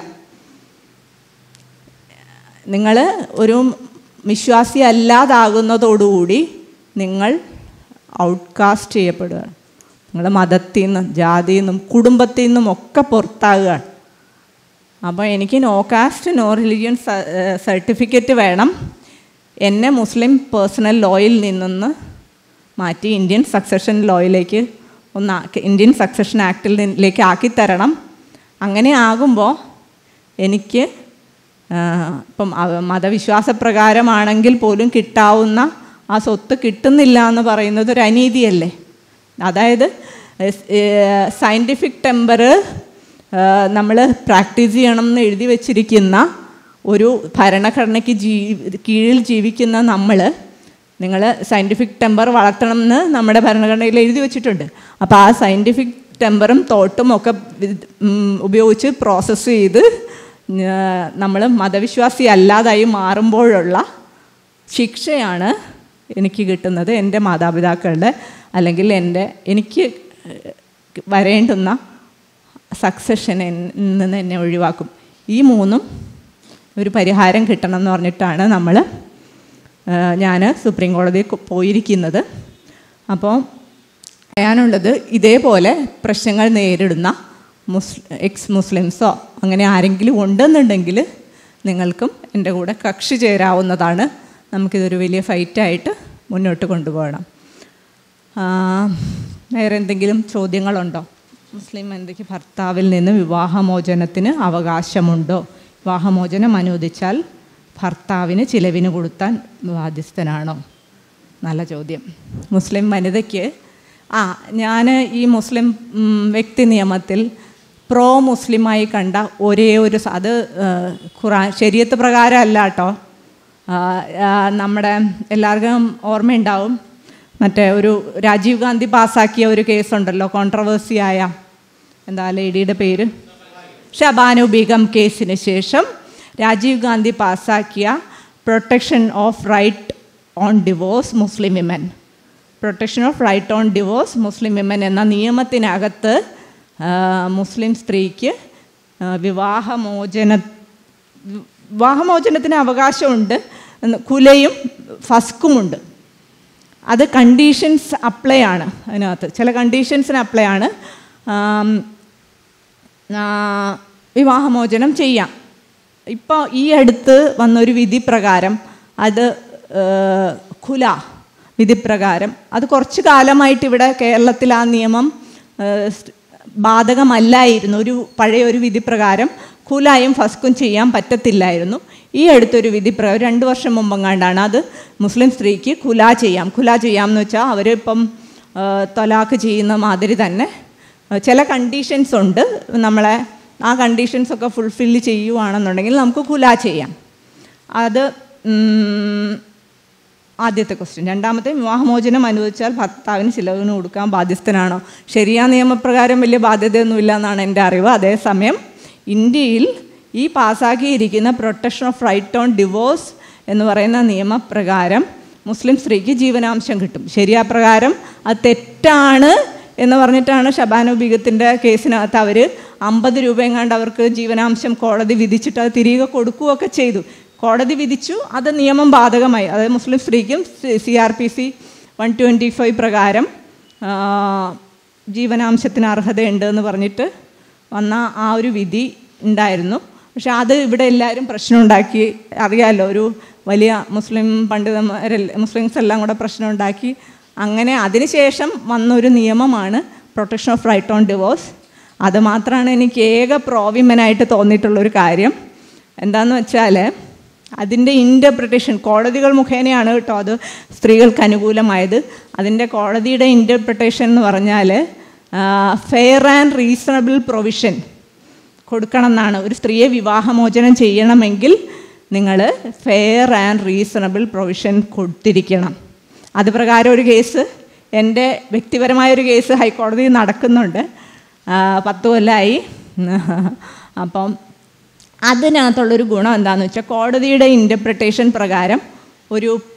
നിങ്ങൾ ഒരു വിശ്വാസി അല്ലാതാകുന്നതോടുകൂടി നിങ്ങൾ ഔട്ട്കാസ്റ്റ് ചെയ്യപ്പെടുകയാണ് നിങ്ങൾ മതത്തിൽ നിന്നും ജാതിയിൽ നിന്നും കുടുംബത്തിൽ നിന്നും ഒക്കെ പുറത്താകുകയാണ് അപ്പോൾ എനിക്ക് no caste no religion certificate വേണം എന്നെ മുസ്ലിം പേഴ്സണൽ ലോയിൽ നിന്നൊന്ന് മാറ്റി ഇന്ത്യൻ സക്സഷൻ ലോയിലേക്ക് ഒന്ന് ആക്കി ഇന്ത്യൻ സക്സഷൻ ആക്ടിലേക്ക് ആക്കി തരണം അങ്ങനെ ആകുമ്പോൾ എനിക്ക് ഇപ്പം മതവിശ്വാസപ്രകാരമാണെങ്കിൽ പോലും കിട്ടാവുന്ന ആ സ്വത്ത് കിട്ടുന്നില്ല എന്ന് പറയുന്നത് ഒരു അനീതിയല്ലേ അതായത് സയൻറ്റിഫിക് ടെമ്പർ നമ്മൾ പ്രാക്ടീസ് ചെയ്യണം എന്ന് എഴുതി വച്ചിരിക്കുന്ന ഒരു ഭരണഘടനയ്ക്ക് ജീ കീഴിൽ ജീവിക്കുന്ന നമ്മൾ നിങ്ങൾ സയൻറ്റിഫിക് ടെമ്പർ വളർത്തണം എന്ന് നമ്മുടെ ഭരണഘടനയിൽ എഴുതി വെച്ചിട്ടുണ്ട് അപ്പോൾ ആ സയൻറ്റിഫിക് ടെമ്പറും തോട്ടും ഒക്കെ ഉപയോഗിച്ച് പ്രോസസ്സ് ചെയ്ത് നമ്മൾ മതവിശ്വാസി അല്ലാതായി മാറുമ്പോഴുള്ള ശിക്ഷയാണ് എനിക്ക് കിട്ടുന്നത് എൻ്റെ മാതാപിതാക്കളുടെ അല്ലെങ്കിൽ എൻ്റെ എനിക്ക് വരേണ്ടുന്ന സക്സഷൻ നിന്ന് എന്നെ ഒഴിവാക്കും ഈ മൂന്നും ഒരു പരിഹാരം കിട്ടണം എന്ന് പറഞ്ഞിട്ടാണ് നമ്മൾ ഞാൻ സുപ്രീം കോടതിയിൽ പോയിരിക്കുന്നത് അപ്പോൾ പറയാനുള്ളത് ഇതേപോലെ പ്രശ്നങ്ങൾ നേരിടുന്ന മുസ് എക്സ് മുസ്ലിംസോ അങ്ങനെ ആരെങ്കിലും ഉണ്ടെന്നുണ്ടെങ്കിൽ നിങ്ങൾക്കും എൻ്റെ കൂടെ കക്ഷി ചേരാവുന്നതാണ് നമുക്കിതൊരു വലിയ ഫൈറ്റായിട്ട് മുന്നോട്ട് കൊണ്ടുപോകണം വേറെ എന്തെങ്കിലും ചോദ്യങ്ങളുണ്ടോ മുസ്ലിം എന്തൊക്കെ ഭർത്താവിൽ നിന്ന് വിവാഹമോചനത്തിന് അവകാശമുണ്ടോ വിവാഹമോചനം അനുവദിച്ചാൽ ഭർത്താവിന് ചിലവിന് കൊടുത്താൻ ബാധ്യസ്ഥനാണോ നല്ല ചോദ്യം മുസ്ലിം വനിതയ്ക്ക് ആ ഞാൻ ഈ മുസ്ലിം വ്യക്തി നിയമത്തിൽ പ്രോ മുസ്ലിമായി കണ്ട ഒരേ ഒരു അത് ഖുറാൻ ശരീരത്ത് പ്രകാരം അല്ല കേട്ടോ നമ്മുടെ എല്ലാവർക്കും ഓർമ്മയുണ്ടാവും മറ്റേ ഒരു രാജീവ് ഗാന്ധി പാസ്സാക്കിയ ഒരു കേസുണ്ടല്ലോ കോൺട്രവേഴ്സിയായ എന്താ ലേഡിയുടെ പേര് ഷബാനു ബീഗം കേസിന് ശേഷം രാജീവ് ഗാന്ധി പാസ്സാക്കിയ protection of right on divorce Muslim women protection of right on divorce Muslim women എന്ന നിയമത്തിനകത്ത് മുസ്ലിം സ്ത്രീക്ക് വിവാഹമോചന വിവാഹമോചനത്തിന് അവകാശമുണ്ട് കുലയും ഫസ്കുമുണ്ട് അത് കണ്ടീഷൻസ് അപ്ലൈ ആണ് അതിനകത്ത് ചില കണ്ടീഷൻസിന് അപ്ലൈ ആണ് വിവാഹമോചനം ചെയ്യാം ഇപ്പോൾ ഈ അടുത്ത് വന്നൊരു വിധി പ്രകാരം അത് ഖുല വിധിപ്രകാരം അത് കുറച്ച് കാലമായിട്ട് ഇവിടെ കേരളത്തിൽ ആ നിയമം ബാധകമല്ലായിരുന്നു ഒരു പഴയ ഒരു വിധിപ്രകാരം ഖുലായും ഫസ്കും ചെയ്യാൻ പറ്റത്തില്ലായിരുന്നു ഈ അടുത്തൊരു വിധി പ്രകാരം രണ്ട് വർഷം മുമ്പെങ്ങാണ്ടാണ് അത് മുസ്ലിം സ്ത്രീക്ക് ഖുല ചെയ്യാം ഖുല ചെയ്യാം എന്ന് വെച്ചാൽ അവരിപ്പം തൊലാക്ക് ചെയ്യുന്ന മാതിരി തന്നെ ചില കണ്ടീഷൻസ് ഉണ്ട് നമ്മളെ ആ കണ്ടീഷൻസ് ഒക്കെ ഫുൾഫില്ല് ചെയ്യുവാണെന്നുണ്ടെങ്കിൽ നമുക്ക് ഖുല ചെയ്യാം അത് ആദ്യത്തെ ക്വസ്റ്റ്യൻ രണ്ടാമത്തെ വിവാഹമോചനം അനുവദിച്ചാൽ ഭർത്താവിന് ചിലവിന് കൊടുക്കാൻ ബാധ്യസ്ഥനാണോ ശരിയാ നിയമപ്രകാരം വലിയ ബാധ്യതയൊന്നുമില്ല എന്നാണ് എൻ്റെ അറിവ് അതേസമയം ഇന്ത്യയിൽ ഈ പാസ്സാക്കിയിരിക്കുന്ന protection of right on divorce എന്ന് പറയുന്ന നിയമപ്രകാരം മുസ്ലിം സ്ത്രീക്ക് ജീവനാംശം കിട്ടും ശരിയാ പ്രകാരം അത് തെറ്റാണ് എന്ന് പറഞ്ഞിട്ടാണ് ഷബാനു ബീഗത്തിൻ്റെ കേസിനകത്ത് അവർ അമ്പത് രൂപയെങ്ങാണ്ട് അവർക്ക് ജീവനാംശം കോടതി വിധിച്ചിട്ട് അത് തിരികെ കൊടുക്കുകയൊക്കെ ചെയ്തു കോടതി വിധിച്ചു അത് നിയമം ബാധകമായി അതായത് മുസ്ലിം സ്ത്രീക്കും C R P C one twenty five പ്രകാരം ജീവനാംശത്തിന് അർഹതയുണ്ട് എന്ന് പറഞ്ഞിട്ട് വന്ന ആ ഒരു വിധി ഉണ്ടായിരുന്നു പക്ഷെ അത് ഇവിടെ എല്ലാവരും പ്രശ്നമുണ്ടാക്കി അറിയാമല്ലോ ഒരു വലിയ മുസ്ലിം പണ്ഡിതന്മാരെല്ലാം മുസ്ലിംസ് എല്ലാം കൂടെ പ്രശ്നമുണ്ടാക്കി അങ്ങനെ അതിനുശേഷം വന്നൊരു നിയമമാണ് protection of right on divorce അത് മാത്രമാണ് എനിക്ക് ഏക പ്രോവിമനായിട്ട് തോന്നിയിട്ടുള്ളൊരു കാര്യം എന്താണെന്ന് വെച്ചാൽ അതിൻ്റെ ഇൻ്റർപ്രിട്ടേഷൻ കോടതികൾ മുഖേനയാണ് കേട്ടോ അത് സ്ത്രീകൾക്ക് അനുകൂലമായത് അതിൻ്റെ കോടതിയുടെ ഇൻ്റർപ്രിട്ടേഷൻ എന്ന് പറഞ്ഞാൽ ഫെയർ ആൻഡ് റീസണബിൾ പ്രൊവിഷൻ കൊടുക്കണം എന്നാണ് ഒരു സ്ത്രീയെ വിവാഹമോചനം ചെയ്യണമെങ്കിൽ നിങ്ങൾ ഫെയർ ആൻഡ് റീസണബിൾ പ്രൊവിഷൻ കൊടുത്തിരിക്കണം അത് പ്രകാരം ഒരു കേസ് എൻ്റെ വ്യക്തിപരമായൊരു കേസ് ഹൈക്കോടതിയിൽ നടക്കുന്നുണ്ട് പത്ത് കൊല്ലമായി അപ്പം അതിനകത്തുള്ളൊരു ഗുണം എന്താണെന്ന് വെച്ചാൽ കോടതിയുടെ ഇൻ്റർപ്രിട്ടേഷൻ പ്രകാരം ഒരു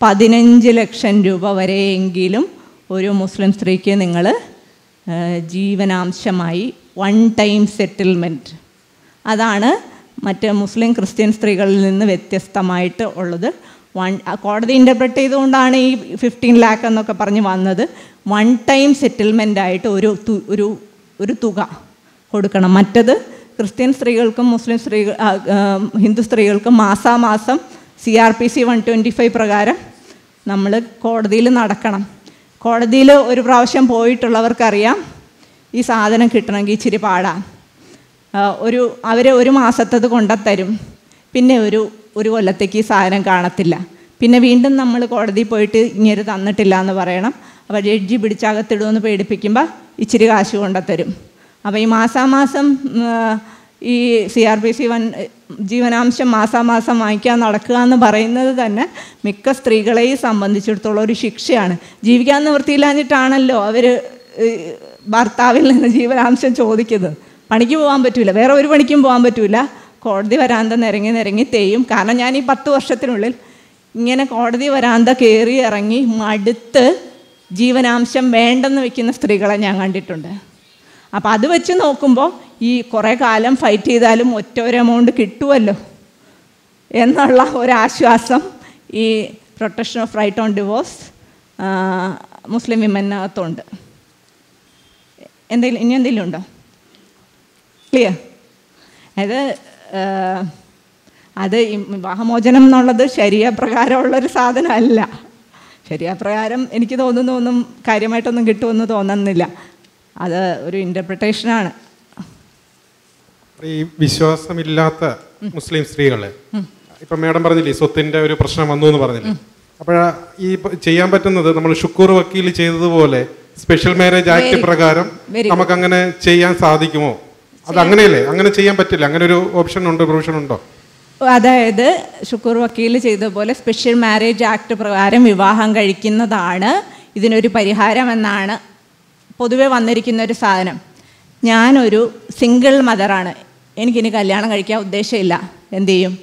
പതിനഞ്ച് ലക്ഷം രൂപ വരെയെങ്കിലും ഒരു മുസ്ലിം സ്ത്രീക്ക് നിങ്ങൾ ജീവനാംശമായി വൺ ടൈം സെറ്റിൽമെൻറ്റ് അതാണ് മറ്റ് മുസ്ലിം ക്രിസ്ത്യൻ സ്ത്രീകളിൽ നിന്ന് വ്യത്യസ്തമായിട്ട് ഉള്ളത് വൺ കോടതി ഇൻ്റർപ്രറ്റ് ചെയ്തുകൊണ്ടാണ് ഈ ഫിഫ്റ്റീൻ ലാക്ക് എന്നൊക്കെ പറഞ്ഞ് വന്നത് വൺ ടൈം സെറ്റിൽമെൻ്റ് ആയിട്ട് ഒരു തു- ഒരു ഒരു തുക കൊടുക്കണം മറ്റത് ക്രിസ്ത്യൻ സ്ത്രീകൾക്കും മുസ്ലിം സ്ത്രീകൾ ആ, ആ, ഹിന്ദു സ്ത്രീകൾക്കും മാസാമാസം C R P C one twenty five പ്രകാരം നമ്മൾ കോടതിയിൽ നടക്കണം കോടതിയിൽ ഒരു പ്രാവശ്യം പോയിട്ടുള്ളവർക്കറിയാം ഈ സാധനം കിട്ടണമെങ്കിൽ ഇച്ചിരി പാടാണ് ആ, ഒരു അവർ ഒരു മാസത്തത് കൊണ്ടുത്തരും പിന്നെ ഒരു ഒരു കൊല്ലത്തേക്ക് ഈ സാധനം കാണത്തില്ല പിന്നെ വീണ്ടും നമ്മൾ കോടതിയിൽ പോയിട്ട് ഇങ്ങനെ തന്നിട്ടില്ല എന്ന് പറയണം അപ്പോൾ ജഡ്ജി പിടിച്ചകത്തിടുമെന്ന് പേടിപ്പിക്കുമ്പോൾ ഇച്ചിരി കാശ് കൊണ്ടുത്തരും അപ്പോൾ ഈ മാസാമാസം ഉം, ആ, ഈ സി ആർ പി സി വൻ ജീവനാംശം മാസാമാസം വാങ്ങിക്കാൻ നടക്കുക എന്ന് പറയുന്നത് തന്നെ മിക്ക സ്ത്രീകളെയും സംബന്ധിച്ചിടത്തോളം ഒരു ശിക്ഷയാണ് ജീവിക്കാൻ നിവൃത്തിയില്ലാഞ്ഞിട്ടാണല്ലോ അവർ ഭർത്താവിൽ നിന്ന് ജീവനാംശം ചോദിക്കുന്നത് പണിക്ക് പോകാൻ പറ്റില്ല വേറെ ഒരു പണിക്കും പോകാൻ പറ്റില്ല കോടതി വരാന്ത നിരങ്ങി നിരങ്ങി തേയും കാരണം ഞാൻ ഈ പത്ത് വർഷത്തിനുള്ളിൽ ഇങ്ങനെ കോടതി വരാന്ത കയറി ഇറങ്ങി മടുത്ത് ജീവനാംശം വേണ്ടെന്ന് വെക്കുന്ന സ്ത്രീകളെ ഞാൻ കണ്ടിട്ടുണ്ട് അപ്പോൾ അത് വെച്ച് നോക്കുമ്പോൾ ഈ കുറേ കാലം ഫൈറ്റ് ചെയ്താലും ഒറ്റ ഒരു എമൗണ്ട് കിട്ടുമല്ലോ എന്നുള്ള ഒരാശ്വാസം ഈ protection of right on divorce Muslim വിമനകത്തുണ്ട് എന്തെങ്കിലും ഇനി എന്തെങ്കിലും ഉണ്ടോ ക്ലിയർ അത് ആ, അത് ഈ വിവാഹമോചനം എന്നുള്ളത് ശരിയ പ്രകാരമുള്ളൊരു സാധനമല്ല ശരിയ പ്രകാരം എനിക്ക് തോന്നുന്നു ഒന്നും കാര്യമായിട്ടൊന്നും കിട്ടുമെന്ന് തോന്നുന്നില്ല അത് ഒരു ഇൻ്റർപ്രിട്ടേഷനാണ് ഈ വിശ്വാസമില്ലാത്ത മുസ്ലിം സ്ത്രീകളെ ഇപ്പൊ മേഡം പറഞ്ഞില്ലേ സ്വത്തിന്റെ ഒരു പ്രശ്നം വന്നു എന്ന് പറഞ്ഞില്ലേ അപ്പോഴാ ഈ പ- ചെയ്യാൻ പറ്റുന്നത് നമ്മൾ ഷുക്കൂർ വക്കീൽ ചെയ്തതുപോലെ സ്പെഷ്യൽ മാരേജ് ആക്ട് Very- പ്രകാരം very good. നമുക്ക് അങ്ങനെ ചെയ്യാൻ സാധിക്കുമോ അത് അങ്ങനെയല്ലേ അങ്ങനെ ചെയ്യാൻ പറ്റില്ല അങ്ങനെ ഒരു ഓപ്ഷൻ ഉണ്ടോ പ്രൊവിഷൻ ഉണ്ടോ അതായത് ഷുക്കൂർ വക്കീൽ ചെയ്തതുപോലെ സ്പെഷ്യൽ മാരേജ് ആക്ട് പ്രകാരം വിവാഹം കഴിക്കുന്നതാണ് ഇതിനൊരു പരിഹാരമെന്നാണ് പൊതുവെ വന്നിരിക്കുന്ന ഒരു സാധനം ഞാനൊരു സിംഗിൾ മദറാണ് എനിക്കിനി കല്യാണം കഴിക്കാൻ ഉദ്ദേശമില്ല എന്തു ചെയ്യും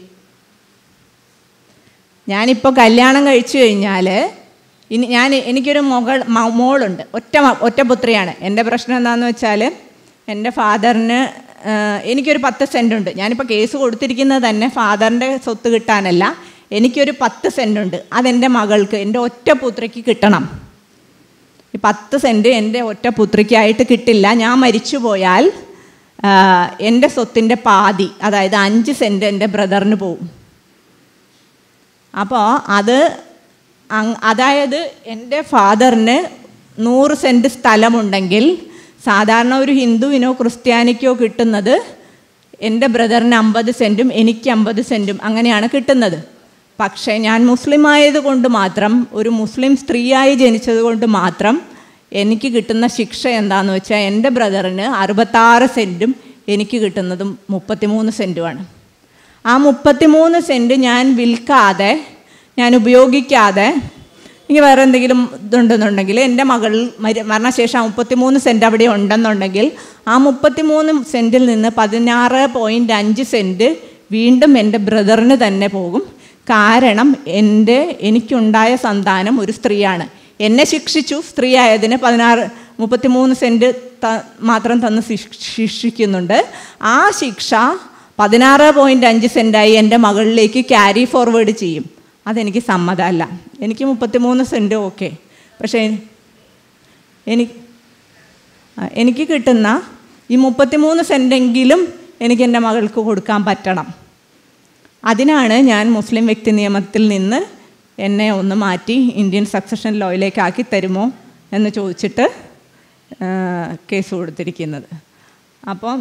ഞാനിപ്പോൾ കല്യാണം കഴിച്ചു കഴിഞ്ഞാൽ ഇനി ഞാൻ എനിക്കൊരു മകൾ മ- മോളുണ്ട് ഒറ്റ മ- ഒറ്റ പുത്രിയാണ് എൻ്റെ പ്രശ്നം എന്താണെന്ന് വെച്ചാൽ എൻ്റെ ഫാദറിന് എനിക്കൊരു പത്ത് സെൻ്റ് ഉണ്ട് ഞാനിപ്പോൾ കേസ് കൊടുത്തിരിക്കുന്നത് തന്നെ ഫാദറിൻ്റെ സ്വത്ത് കിട്ടാനല്ല എനിക്കൊരു പത്ത് സെൻ്റ് ഉണ്ട് അതെൻ്റെ മകൾക്ക് എൻ്റെ ഒറ്റ പുത്രിക്ക് കിട്ടണം ഈ പത്ത് സെൻറ്റ് എൻ്റെ ഒറ്റ പുത്രിക്കായിട്ട് കിട്ടില്ല ഞാൻ മരിച്ചു പോയാൽ ആ, എൻ്റെ സ്വത്തിൻ്റെ പാതി അതായത് അഞ്ച് സെൻറ്റ് എൻ്റെ ബ്രദറിന് പോവും അപ്പോൾ അത് അങ് അതായത് എൻ്റെ ഫാദറിന് നൂറ് സെൻറ്റ് സ്ഥലമുണ്ടെങ്കിൽ സാധാരണ ഒരു ഹിന്ദുവിനോ ക്രിസ്ത്യാനിക്കോ കിട്ടുന്നത് എൻ്റെ ബ്രദറിന് അമ്പത് സെൻറ്റും എനിക്ക് അമ്പത് സെൻറ്റും അങ്ങനെയാണ് കിട്ടുന്നത് പക്ഷേ ഞാൻ മുസ്ലിം ആയതുകൊണ്ട് മാത്രം ഒരു മുസ്ലിം സ്ത്രീയായി ജനിച്ചത് കൊണ്ട് മാത്രം എനിക്ക് കിട്ടുന്ന ശിക്ഷ എന്താണെന്ന് വെച്ചാൽ എൻ്റെ ബ്രദറിന് അറുപത്താറ് സെൻറ്റും എനിക്ക് കിട്ടുന്നതും മുപ്പത്തിമൂന്ന് സെൻറ്റുമാണ് ആ മുപ്പത്തിമൂന്ന് സെൻറ്റ് ഞാൻ വിൽക്കാതെ ഞാൻ ഉപയോഗിക്കാതെ ഇനി വേറെ എന്തെങ്കിലും ഇതുണ്ടെന്നുണ്ടെങ്കിൽ എൻ്റെ മകൾ മരി മരണശേഷം ആ മുപ്പത്തിമൂന്ന് സെൻറ്റ് അവിടെ ഉണ്ടെന്നുണ്ടെങ്കിൽ ആ മുപ്പത്തിമൂന്ന് സെൻറ്റിൽ നിന്ന് പതിനാറ് പോയിൻ്റ് അഞ്ച് സെൻറ്റ് വീണ്ടും എൻ്റെ ബ്രദറിന് തന്നെ പോകും കാരണം എൻ്റെ എനിക്കുണ്ടായ സന്താനം ഒരു സ്ത്രീയാണ് എന്നെ ശിക്ഷിച്ചു സ്ത്രീ ആയതിന് പതിനാറ് മുപ്പത്തിമൂന്ന് സെൻറ്റ് ത മാത്രം തന്ന് ശിക്ഷ- ശിക്ഷിക്കുന്നുണ്ട് ആ ശിക്ഷ പതിനാറ് പോയിൻ്റ് അഞ്ച് സെൻറ്റായി എൻ്റെ മകളിലേക്ക് ക്യാരി ഫോർവേഡ് ചെയ്യും അതെനിക്ക് സമ്മതമല്ല എനിക്ക് മുപ്പത്തിമൂന്ന് സെൻറ്റ് ഓക്കെ പക്ഷേ എനിക്ക് ആ, എനിക്ക് കിട്ടുന്ന ഈ മുപ്പത്തിമൂന്ന് സെൻറ്റെങ്കിലും എനിക്ക് എൻ്റെ മകൾക്ക് കൊടുക്കാൻ പറ്റണം അതിനാണ് ഞാൻ മുസ്ലിം വ്യക്തി നിയമത്തിൽ നിന്ന് എന്നെ ഒന്ന് മാറ്റി ഇന്ത്യൻ സക്സഷൻ ലോയിലേക്ക് ആക്കി തരുമോ എന്ന് ചോദിച്ചിട്ട് ആ, കേസ് കൊടുത്തിരിക്കുന്നത് അപ്പം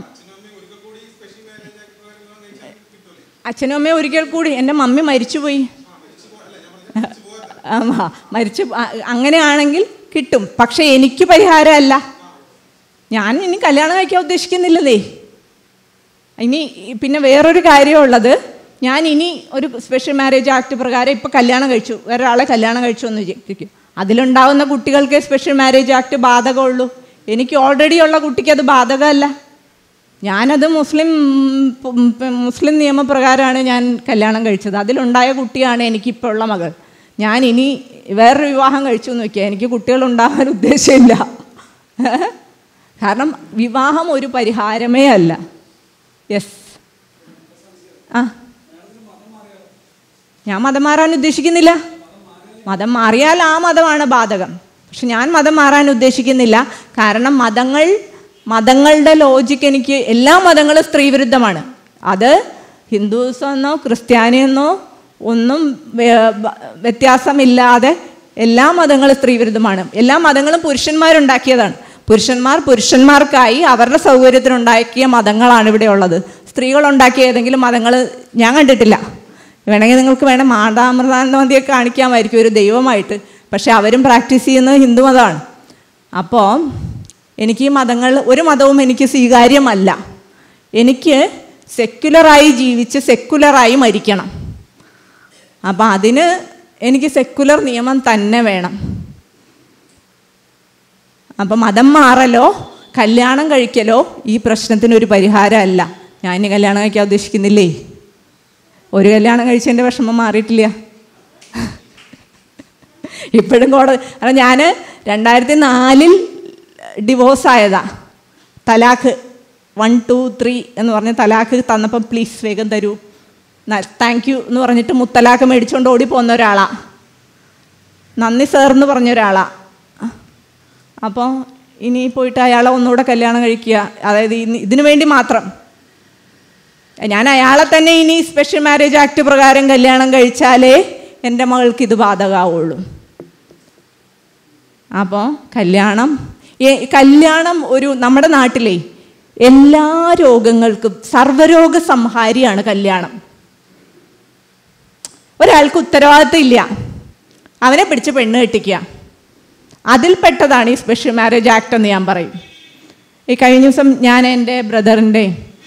അച്ഛനും അമ്മയും ഒരിക്കൽ കൂടി എൻ്റെ മമ്മി മരിച്ചുപോയി ആ, മരിച്ചു ആ, അങ്ങനെയാണെങ്കിൽ കിട്ടും പക്ഷേ എനിക്ക് പരിഹാരമല്ല ഞാൻ ഇനി കല്യാണം കഴിക്കാൻ ഉദ്ദേശിക്കുന്നില്ലതേ ഇനി പിന്നെ വേറൊരു കാര്യമുള്ളത് ഞാൻ ഇനി ഒരു സ്പെഷ്യൽ മാരേജ് ആക്ട് പ്രകാരം ഇപ്പോൾ കല്യാണം കഴിച്ചു വേറൊരാളെ കല്യാണം കഴിച്ചു എന്ന് വിചാരിക്കും അതിലുണ്ടാവുന്ന കുട്ടികൾക്ക് സ്പെഷ്യൽ മാരേജ് ആക്ട് ബാധകമുള്ളൂ എനിക്ക് ഓൾറെഡി ഉള്ള കുട്ടിക്ക് അത് ബാധകമല്ല ഞാനത് മുസ്ലിം ഉം, പ- മുസ്ലിം നിയമപ്രകാരമാണ് ഞാൻ കല്യാണം കഴിച്ചത് അതിലുണ്ടായ കുട്ടിയാണ് എനിക്കിപ്പോൾ ഉള്ള മകൾ ഞാൻ ഇനി വേറൊരു വിവാഹം കഴിച്ചു എന്ന് വയ്ക്കുക എനിക്ക് കുട്ടികളുണ്ടാകാൻ ഉദ്ദേശമില്ല കാരണം വിവാഹം ഒരു പരിഹാരമേ അല്ല യെസ് ആ ഞാൻ മതം മാറാൻ ഉദ്ദേശിക്കുന്നില്ല മതം മാറിയാൽ ആ മതമാണ് ബാധകം പക്ഷെ ഞാൻ മതം മാറാൻ ഉദ്ദേശിക്കുന്നില്ല കാരണം മതങ്ങൾ മതങ്ങളുടെ ലോജിക്ക് എനിക്ക് എല്ലാ മതങ്ങളും സ്ത്രീവിരുദ്ധമാണ് അത് ഹിന്ദുസം എന്നോ ക്രിസ്ത്യാനിയെന്നോ ഒന്നും വേ- ബ- വ്യത്യാസമില്ലാതെ എല്ലാ മതങ്ങളും സ്ത്രീവിരുദ്ധമാണ് എല്ലാ മതങ്ങളും പുരുഷന്മാരുണ്ടാക്കിയതാണ് പുരുഷന്മാർ പുരുഷന്മാർക്കായി അവരുടെ സൗകര്യത്തിനുണ്ടാക്കിയ മതങ്ങളാണ് ഇവിടെ ഉള്ളത് സ്ത്രീകൾ ഉണ്ടാക്കിയ ഏതെങ്കിലും മതങ്ങൾ ഞാൻ കണ്ടിട്ടില്ല വേണമെങ്കിൽ നിങ്ങൾക്ക് വേണം മാതാമൃതാനന്ദമതിയെ കാണിക്കാമായിരിക്കും ഒരു ദൈവമായിട്ട് പക്ഷെ അവരും പ്രാക്ടീസ് ചെയ്യുന്നത് ഹിന്ദു മതമാണ് അപ്പോൾ എനിക്ക് ഈ മതങ്ങൾ ഒരു മതവും എനിക്ക് സ്വീകാര്യമല്ല എനിക്ക് സെക്യുലറായി ജീവിച്ച് സെക്യുലറായി മരിക്കണം അപ്പം അതിന് എനിക്ക് സെക്യുലർ നിയമം തന്നെ വേണം അപ്പം മതം മാറലോ കല്യാണം കഴിക്കലോ ഈ പ്രശ്നത്തിന് ഒരു പരിഹാരമല്ല ഞാൻ ഇനി കല്യാണം കഴിക്കാൻ ഉദ്ദേശിക്കുന്നില്ലേ ഒരു കല്യാണം കഴിച്ചതിൻ്റെ വിഷമം മാറിയിട്ടില്ല ഇപ്പോഴും കോടതി കാരണം ഞാൻ രണ്ടായിരത്തി നാലിൽ ഡിവോഴ്സ് ആയതാ തലാഖ് വൺ ടു ത്രീ എന്ന് പറഞ്ഞ് തലാഖ് തന്നപ്പം പ്ലീസ് വേഗം തരൂ താങ്ക് യു എന്ന് പറഞ്ഞിട്ട് മുത്തലാഖ് മേടിച്ചുകൊണ്ട് ഓടി പോകുന്ന ഒരാളാ നന്ദി സാർ എന്ന് പറഞ്ഞ ഒരാളാ അപ്പോൾ ഇനി പോയിട്ട് അയാളെ ഒന്നുകൂടെ കല്യാണം കഴിക്കുക അതായത് ഇന്ന് ഇതിനു വേണ്ടി മാത്രം ഞാൻ അയാളെ തന്നെ ഇനി സ്പെഷ്യൽ മാരേജ് ആക്ട് പ്രകാരം കല്യാണം കഴിച്ചാലേ എൻ്റെ മകൾക്ക് ഇത് ബാധകമാവുള്ളൂ അപ്പോൾ കല്യാണം ഏ- കല്യാണം ഒരു നമ്മുടെ നാട്ടിലെ എല്ലാ രോഗങ്ങൾക്കും സർവ്വരോഗ സംഹാരിയാണ് കല്യാണം ഒരാൾക്ക് ഉത്തരവാദിത്തം ഇല്ല അവനെ പിടിച്ച് പെണ്ണ് കെട്ടിക്കുക അതിൽപ്പെട്ടതാണ് ഈ സ്പെഷ്യൽ മാരേജ് ആക്ട് എന്ന് ഞാൻ പറയും ഈ കഴിഞ്ഞ ദിവസം ഞാൻ എൻ്റെ ബ്രദറിൻ്റെ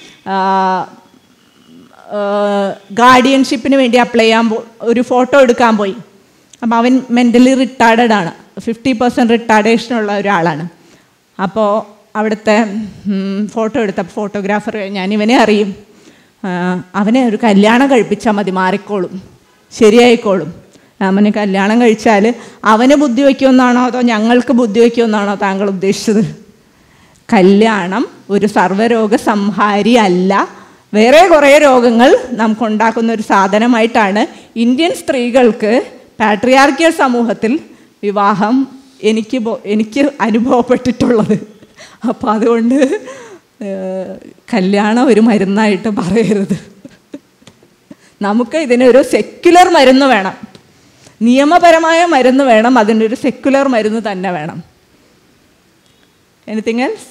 ഗാർഡിയൻഷിപ്പിന് വേണ്ടി അപ്ലൈ ചെയ്യാൻ പോ ഒരു ഫോട്ടോ എടുക്കാൻ പോയി അപ്പോൾ അവൻ മെൻ്റലി റിട്ടയർഡഡ് ആണ് ഫിഫ്റ്റി പെർസെൻറ്റ് റിട്ടയർഡേഷനുള്ള ഒരാളാണ് അപ്പോൾ അവിടുത്തെ ഫോട്ടോ എടുത്ത ഫോട്ടോഗ്രാഫർ ഞാൻ ഇവനെ അറിയും ആ, അവനെ ഒരു കല്യാണം കഴിപ്പിച്ചാൽ മതി മാറിക്കോളും ശരിയായിക്കോളും അവന് കല്യാണം കഴിച്ചാൽ അവന് ബുദ്ധി വയ്ക്കുമെന്നാണോ അതോ ഞങ്ങൾക്ക് ബുദ്ധി വയ്ക്കുമെന്നാണോ താങ്കൾ ഉദ്ദേശിച്ചത് കല്യാണം ഒരു സർവ്വരോഗ സംഹാരി അല്ല വേറെ കുറേ രോഗങ്ങൾ നമുക്കുണ്ടാക്കുന്ന ഒരു സാധനമായിട്ടാണ് ഇന്ത്യൻ സ്ത്രീകൾക്ക് പാട്രിയാർക്കിയൽ സമൂഹത്തിൽ വിവാഹം എനിക്ക് ബോ- എനിക്ക് അനുഭവപ്പെട്ടിട്ടുള്ളത് അപ്പോൾ അതുകൊണ്ട് ഏഹ്, കല്യാണം ഒരു മരുന്നായിട്ട് പറയരുത് നമുക്ക് ഇതിനൊരു സെക്യുലർ മരുന്ന് വേണം നിയമപരമായ മരുന്ന് വേണം അതിനൊരു സെക്യുലർ മരുന്ന് തന്നെ വേണം എനിത്തിങ് എൽസ്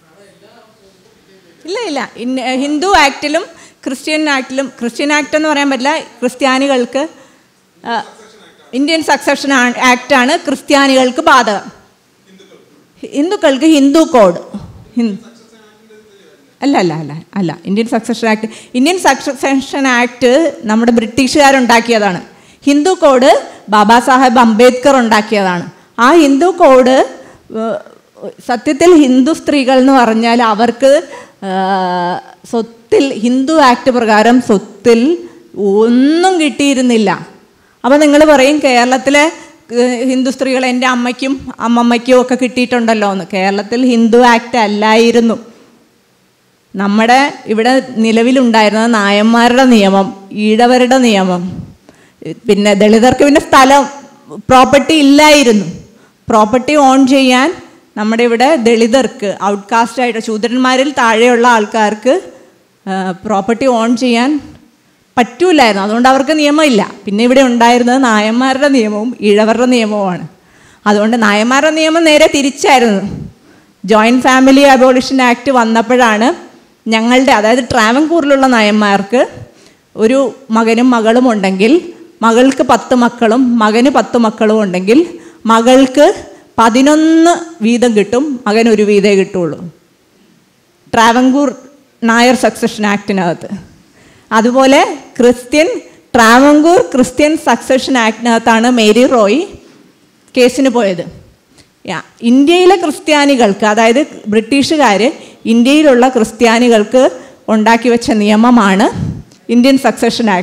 ഇല്ല ഇല്ല ഇൻ- ഹിന്ദു ആക്ടിലും ക്രിസ്ത്യൻ ആക്ടിലും ക്രിസ്ത്യൻ ആക്ട് എന്ന് പറയാൻ പറ്റില്ല ക്രിസ്ത്യാനികൾക്ക് ആ, ഇന്ത്യൻ സക്സഷൻ ആക്ടാണ് ക്രിസ്ത്യാനികൾക്ക് ബാധകം ഹിന്ദുക്കൾക്ക് ഹിന്ദു കോഡ് ഹിന്ദു അല്ല അല്ല അല്ല അല്ല Indian succession act Indian succession act നമ്മുടെ ബ്രിട്ടീഷുകാരുണ്ടാക്കിയതാണ് ഹിന്ദു കോഡ് ബാബാ സാഹേബ് അംബേദ്കർ ഉണ്ടാക്കിയതാണ് ആ ഹിന്ദു കോഡ് ഏഹ്, സത്യത്തിൽ ഹിന്ദു സ്ത്രീകൾ എന്ന് പറഞ്ഞാൽ അവർക്ക് ഏഹ്, സ്വത്തിൽ ഹിന്ദു ആക്ട് പ്രകാരം സ്വത്തിൽ ഒന്നും കിട്ടിയിരുന്നില്ല അപ്പോൾ നിങ്ങൾ പറയും കേരളത്തിലെ ഏഹ്, ഹിന്ദു സ്ത്രീകൾ എൻ്റെ അമ്മയ്ക്കും അമ്മമ്മയ്ക്കും ഒക്കെ കിട്ടിയിട്ടുണ്ടല്ലോ എന്ന് കേരളത്തിൽ ഹിന്ദു ആക്ട് അല്ലായിരുന്നു നമ്മുടെ ഇവിടെ നിലവിലുണ്ടായിരുന്ന നായന്മാരുടെ നിയമം ഈഴവരുടെ നിയമം പിന്നെ ദളിതർക്ക് പിന്നെ സ്ഥലം പ്രോപ്പർട്ടി ഇല്ലായിരുന്നു പ്രോപ്പർട്ടി ഓൺ ചെയ്യാൻ നമ്മുടെ ഇവിടെ ദളിതർക്ക് ഔട്ട്കാസ്റ്റ് ആയിട്ട് ശൂദ്രന്മാരിൽ താഴെയുള്ള ആൾക്കാർക്ക് പ്രോപ്പർട്ടി ഓൺ ചെയ്യാൻ പറ്റൂലായിരുന്നു അതുകൊണ്ട് അവർക്ക് നിയമമില്ല പിന്നെ ഇവിടെ ഉണ്ടായിരുന്നത് നായന്മാരുടെ നിയമവും ഇഴവരുടെ നിയമവുമാണ് അതുകൊണ്ട് നായന്മാരുടെ നിയമം നേരെ തിരിച്ചായിരുന്നു ജോയിൻറ്റ് ഫാമിലി അബോളിഷൻ ആക്ട് വന്നപ്പോഴാണ് ഞങ്ങളുടെ അതായത് ട്രാവൻകൂറിലുള്ള നായന്മാർക്ക് ഒരു മകനും മകളും ഉണ്ടെങ്കിൽ മകൾക്ക് പത്ത് മക്കളും മകന് പത്ത് മക്കളും ഉണ്ടെങ്കിൽ മകൾക്ക് പതിനൊന്ന് വീതം കിട്ടും മകന് ഒരു വീതേ കിട്ടുള്ളൂ ട്രാവൻകൂർ നായർ സക്സഷൻ ആക്ടിനകത്ത് അതുപോലെ ക്രിസ്ത്യൻ ട്രാവൻകൂർ ക്രിസ്ത്യൻ സക്സഷൻ ആക്ടിനകത്താണ് മേരി റോയ് കേസിന് പോയത് യാ, ഇന്ത്യയിലെ ക്രിസ്ത്യാനികൾക്ക് അതായത് ബ്രിട്ടീഷുകാർ ഇന്ത്യയിലുള്ള ക്രിസ്ത്യാനികൾക്ക് ഉണ്ടാക്കി വെച്ച നിയമമാണ് ഇന്ത്യൻ സക്സഷൻ ആക്ട്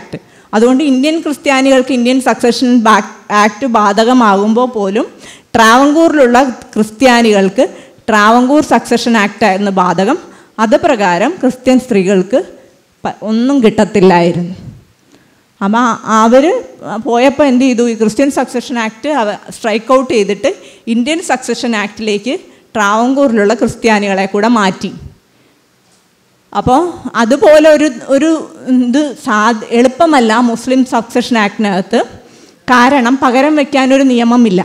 അതുകൊണ്ട് ഇന്ത്യൻ ക്രിസ്ത്യാനികൾക്ക് ഇന്ത്യൻ സക്സഷൻ ബാക്ക് ആക്ട് ബാധകമാകുമ്പോൾ പോലും ട്രാവങ്കൂറിലുള്ള ക്രിസ്ത്യാനികൾക്ക് ട്രാവങ്കൂർ സക്സഷൻ ആക്ട് ആയിരുന്നു ബാധകം അത് പ്രകാരം ക്രിസ്ത്യൻ സ്ത്രീകൾക്ക് പ- ഒന്നും കിട്ടത്തില്ലായിരുന്നു അപ്പം അവർ പോയപ്പോൾ എന്ത് ചെയ്തു ഈ Christian succession act strike out ചെയ്തിട്ട് ഇന്ത്യൻ സക്സഷൻ ആക്ടിലേക്ക് ട്രാവങ്കൂറിലുള്ള ക്രിസ്ത്യാനികളെ കൂടെ മാറ്റി അപ്പോൾ അതുപോലെ ഒരു ഒരു ഇത് സാ എളുപ്പമല്ല മുസ്ലിം സക്സഷൻ ആക്ടിനകത്ത് കാരണം പകരം വയ്ക്കാനൊരു നിയമമില്ല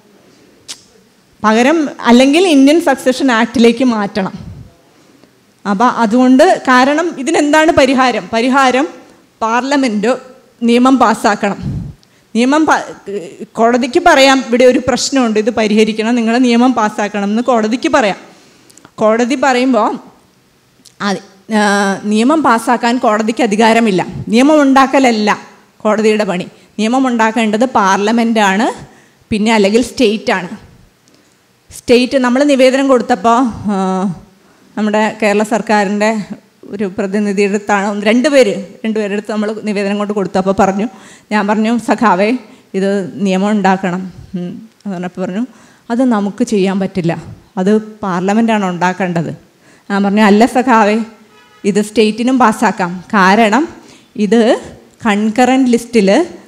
പകരം അല്ലെങ്കിൽ ഇന്ത്യൻ സക്സഷൻ ആക്ടിലേക്ക് മാറ്റണം അപ്പം അതുകൊണ്ട് കാരണം ഇതിനെന്താണ് പരിഹാരം പരിഹാരം പാർലമെൻറ്റ് നിയമം പാസ്സാക്കണം നിയമം പാ- കോടതിക്ക് പറയാം ഇവിടെ ഒരു പ്രശ്നമുണ്ട് ഇത് പരിഹരിക്കണം നിങ്ങൾ നിയമം പാസ്സാക്കണം എന്ന് കോടതിക്ക് പറയാം കോടതി പറയുമ്പോൾ അത് ആ, നിയമം പാസ്സാക്കാൻ കോടതിക്ക് അധികാരമില്ല നിയമം ഉണ്ടാക്കലല്ല കോടതിയുടെ പണി നിയമം ഉണ്ടാക്കേണ്ടത് പാർലമെൻറ്റാണ് പിന്നെ അല്ലെങ്കിൽ സ്റ്റേറ്റാണ് സ്റ്റേറ്റ് നമ്മൾ നിവേദനം കൊടുത്തപ്പോൾ ആ, നമ്മുടെ കേരള സർക്കാരിൻ്റെ ഒരു പ്രതിനിധിയുടെ അടുത്താണ് ഒന്ന് രണ്ട് പേര് രണ്ട് പേരുടെ അടുത്ത് നമ്മൾ നിവേദനം കൊണ്ട് കൊടുത്തപ്പോൾ പറഞ്ഞു ഞാൻ പറഞ്ഞു സഖാവേ ഇത് നിയമം ഉണ്ടാക്കണം ഉം. എന്ന് പറഞ്ഞപ്പോൾ പറഞ്ഞു അത് നമുക്ക് ചെയ്യാൻ പറ്റില്ല അത് പാർലമെൻറ്റാണ് ഉണ്ടാക്കേണ്ടത് ഞാൻ പറഞ്ഞു അല്ല സഖാവേ ഇത് സ്റ്റേറ്റിനും പാസ്സാക്കാം കാരണം ഇത് കൺകറൻറ്റ് ലിസ്റ്റിൽ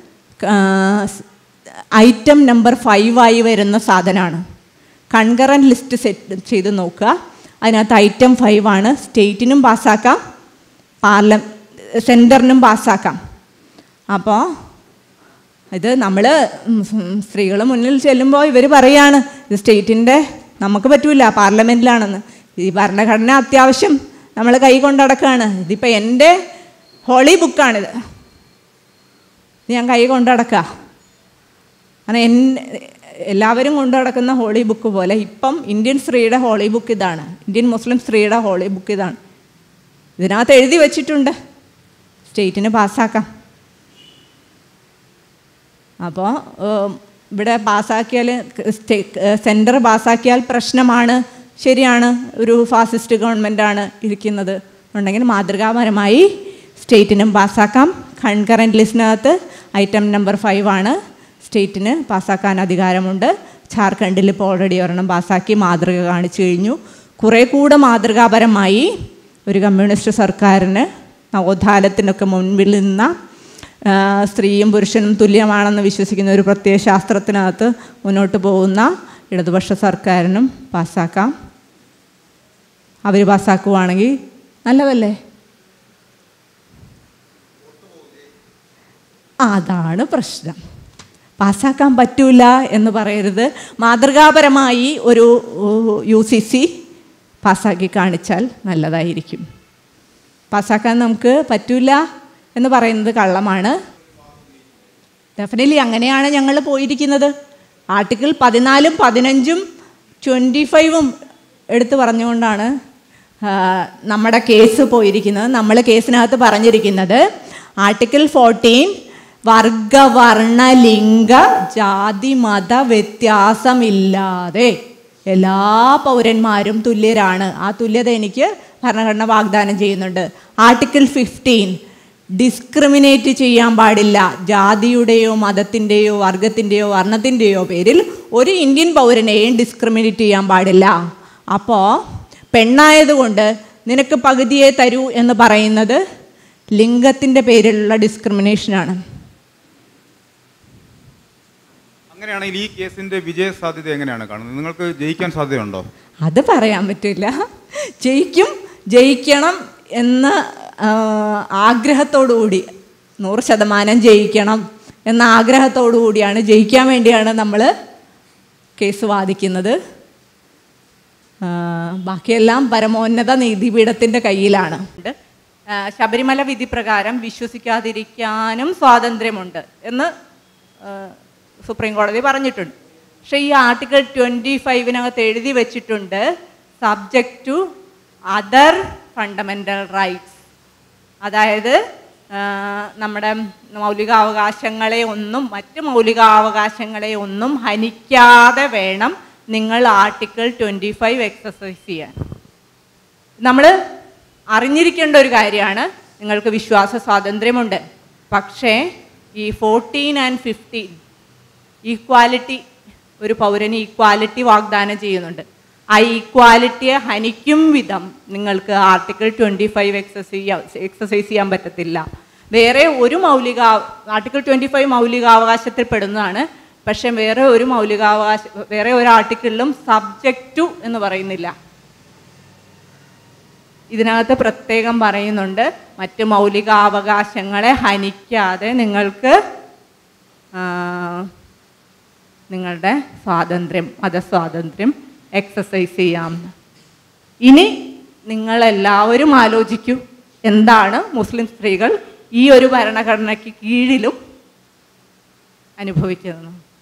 ഐറ്റം നമ്പർ ഫൈവായി വരുന്ന സാധനമാണ് കൺകറൻറ്റ് ലിസ്റ്റ് സെറ്റ് ചെയ്ത് നോക്കുക അതിനകത്ത് ഐറ്റം ഫൈവ് ആണ് സ്റ്റേറ്റിനും പാസ്സാക്കാം പാർല സെൻറ്ററിനും പാസ്സാക്കാം അപ്പോൾ ഇത് നമ്മൾ സ്ത്രീകൾ മുന്നിൽ ചെല്ലുമ്പോൾ ഇവർ പറയാണ് ഇത് സ്റ്റേറ്റിൻ്റെ നമുക്ക് പറ്റൂല പാർലമെൻറ്റിലാണെന്ന് ഈ ഭരണഘടന അത്യാവശ്യം നമ്മൾ കൈ കൊണ്ടടക്കുകയാണ് ഇതിപ്പോൾ എൻ്റെ ഹോളി ബുക്കാണിത് ഇത് ഞാൻ കൈ കൊണ്ടടക്കുക കാരണം എൻ എല്ലാവരും കൊണ്ടു നടക്കുന്ന ഹോളി ബുക്ക് പോലെ ഇപ്പം ഇന്ത്യൻ സ്ത്രീയുടെ ഹോളി ബുക്ക് ഇതാണ് ഇന്ത്യൻ മുസ്ലിം സ്ത്രീയുടെ ഹോളി ബുക്ക് ഇതാണ് ഇതിനകത്ത് എഴുതി വച്ചിട്ടുണ്ട് സ്റ്റേറ്റിന് പാസ്സാക്കാം അപ്പോൾ ഇവിടെ പാസ്സാക്കിയാൽ സെൻറ്റർ പാസ്സാക്കിയാൽ പ്രശ്നമാണ് ശരിയാണ് ഒരു ഫാസിസ്റ്റ് ഗവൺമെൻറ്റാണ് ഇരിക്കുന്നത് ഉണ്ടെങ്കിൽ മാതൃകാപരമായി സ്റ്റേറ്റിനും പാസ്സാക്കാം കൺകറൻറ്റ് ലിസ്റ്റിനകത്ത് ഐറ്റം നമ്പർ ഫൈവ് ആണ് സ്റ്റേറ്റിന് പാസ്സാക്കാൻ അധികാരമുണ്ട് ജാർഖണ്ഡിൽ ഇപ്പോൾ ഓൾറെഡി ഒരെണ്ണം പാസ്സാക്കി മാതൃക കാണിച്ചു കഴിഞ്ഞു കുറേ കൂടെ മാതൃകാപരമായി ഒരു കമ്മ്യൂണിസ്റ്റ് സർക്കാരിന് നവോത്ഥാനത്തിനൊക്കെ മുൻപിൽ നിന്ന ആ, സ്ത്രീയും പുരുഷനും തുല്യമാണെന്ന് വിശ്വസിക്കുന്ന ഒരു പ്രത്യയ ശാസ്ത്രത്തിനകത്ത് മുന്നോട്ട് പോകുന്ന ഇടതുപക്ഷ സർക്കാരിനും പാസ്സാക്കാം അവർ പാസ്സാക്കുവാണെങ്കിൽ നല്ലതല്ലേ അതാണ് പ്രശ്നം പാസ്സാക്കാൻ പറ്റൂല എന്ന് പറയരുത് മാതൃകാപരമായി ഒരു യു സി സി പാസ്സാക്കി കാണിച്ചാൽ നല്ലതായിരിക്കും പാസ്സാക്കാൻ നമുക്ക് പറ്റൂല എന്ന് പറയുന്നത് കള്ളമാണ് ഡെഫിനറ്റ്ലി അങ്ങനെയാണ് ഞങ്ങൾ പോയിരിക്കുന്നത് ആർട്ടിക്കിൾ പതിനാലും പതിനഞ്ചും ട്വൻറ്റി ഫൈവും എടുത്തു പറഞ്ഞുകൊണ്ടാണ് ആ, നമ്മുടെ കേസ് പോയിരിക്കുന്നത് നമ്മൾ കേസിനകത്ത് പറഞ്ഞിരിക്കുന്നത് ആർട്ടിക്കിൾ ഫോർട്ടീൻ വർഗ വർണ്ണ ലിംഗ ജാതി മത വ്യത്യാസമില്ലാതെ എല്ലാ പൗരന്മാരും തുല്യരാണ് ആ തുല്യത എനിക്ക് ഭരണഘടന വാഗ്ദാനം ചെയ്യുന്നുണ്ട് ആർട്ടിക്കിൾ ഫിഫ്റ്റീൻ ഡിസ്ക്രിമിനേറ്റ് ചെയ്യാൻ പാടില്ല ജാതിയുടെയോ മതത്തിൻ്റെയോ വർഗത്തിൻ്റെയോ വർണ്ണത്തിൻ്റെയോ പേരിൽ ഒരു ഇന്ത്യൻ പൗരനെയും ഡിസ്ക്രിമിനേറ്റ് ചെയ്യാൻ പാടില്ല അപ്പോൾ പെണ്ണായതുകൊണ്ട് നിനക്ക് പകുതിയെ തരൂ എന്ന് പറയുന്നത് ലിംഗത്തിൻ്റെ പേരിലുള്ള ഡിസ്ക്രിമിനേഷനാണ് അങ്ങനെയാണെങ്കിൽ ഈ കേസിന്റെ വിജയ സാധ്യത എങ്ങനെയാണ് കാണുന്നത് നിങ്ങൾക്ക് ജയിക്കാൻ സാധ്യതയുണ്ടോ അത് പറയാൻ പറ്റില്ല ജയിക്കും ജയിക്കണം എന്ന ആ, ആഗ്രഹത്തോടു കൂടി നൂറ് ശതമാനം ജയിക്കണം എന്ന ആഗ്രഹത്തോടു കൂടിയാണ് ജയിക്കാൻ വേണ്ടിയാണ് നമ്മൾ കേസ് വാദിക്കുന്നത് ആ, ബാക്കിയെല്ലാം പരമോന്നത നീതിപീഠത്തിൻ്റെ കയ്യിലാണ് ആ, ശബരിമല വിധി പ്രകാരം വിശ്വസിക്കാതിരിക്കാനും സ്വാതന്ത്ര്യമുണ്ട് എന്ന് ആ, സുപ്രീം കോടതി പറഞ്ഞിട്ടുണ്ട് പക്ഷേ ഈ ആർട്ടിക്കിൾ ട്വൻറ്റി ഫൈവിനകത്ത് എഴുതി വെച്ചിട്ടുണ്ട് subject to other fundamental rights അതായത് ആ, നമ്മുടെ മൗലികാവകാശങ്ങളെ ഒന്നും മറ്റ് മൗലികാവകാശങ്ങളെ ഒന്നും ഹനിക്കാതെ വേണം നിങ്ങൾ ആർട്ടിക്കിൾ ട്വൻറ്റി ഫൈവ് എക്സസൈസ് ചെയ്യാൻ നമ്മൾ അറിഞ്ഞിരിക്കേണ്ട ഒരു കാര്യമാണ് നിങ്ങൾക്ക് വിശ്വാസ സ്വാതന്ത്ര്യമുണ്ട് പക്ഷേ ഈ ഫോർട്ടീൻ ആൻഡ് ഫിഫ്റ്റീൻ ഈക്വാലിറ്റി ഒരു പൗരന് ഈക്വാലിറ്റി വാഗ്ദാനം ചെയ്യുന്നുണ്ട് ആ ഈക്വാലിറ്റിയെ ഹനിക്കും വിധം നിങ്ങൾക്ക് ആർട്ടിക്കിൾ ട്വൻറ്റി ഫൈവ് എക്സസൈസ് ചെയ്യാൻ എക്സസൈസ് ചെയ്യാൻ പറ്റത്തില്ല വേറെ ഒരു മൗലിക ആർട്ടിക്കിൾ ട്വൻറ്റി ഫൈവ് മൗലികാവകാശത്തിൽ പെടുന്നതാണ് പക്ഷെ വേറെ ഒരു മൗലികാവകാശ വേറെ ഒരു ആർട്ടിക്കിളിലും സബ്ജക്റ്റ് ടു എന്ന് പറയുന്നില്ല ഇതിനകത്ത് പ്രത്യേകം പറയുന്നുണ്ട് മറ്റ് മൗലികാവകാശങ്ങളെ ഹനിക്കാതെ നിങ്ങൾക്ക് ആ, നിങ്ങളുടെ സ്വാതന്ത്ര്യം മതസ്വാതന്ത്ര്യം എക്സസൈസ് ചെയ്യാം ഇനി നിങ്ങളെല്ലാവരും ആലോചിക്കൂ എന്താണ് മുസ്ലിം സ്ത്രീകൾ ഈ ഒരു ഭരണഘടനയ്ക്ക് കീഴിലും അനുഭവിക്കുന്നത്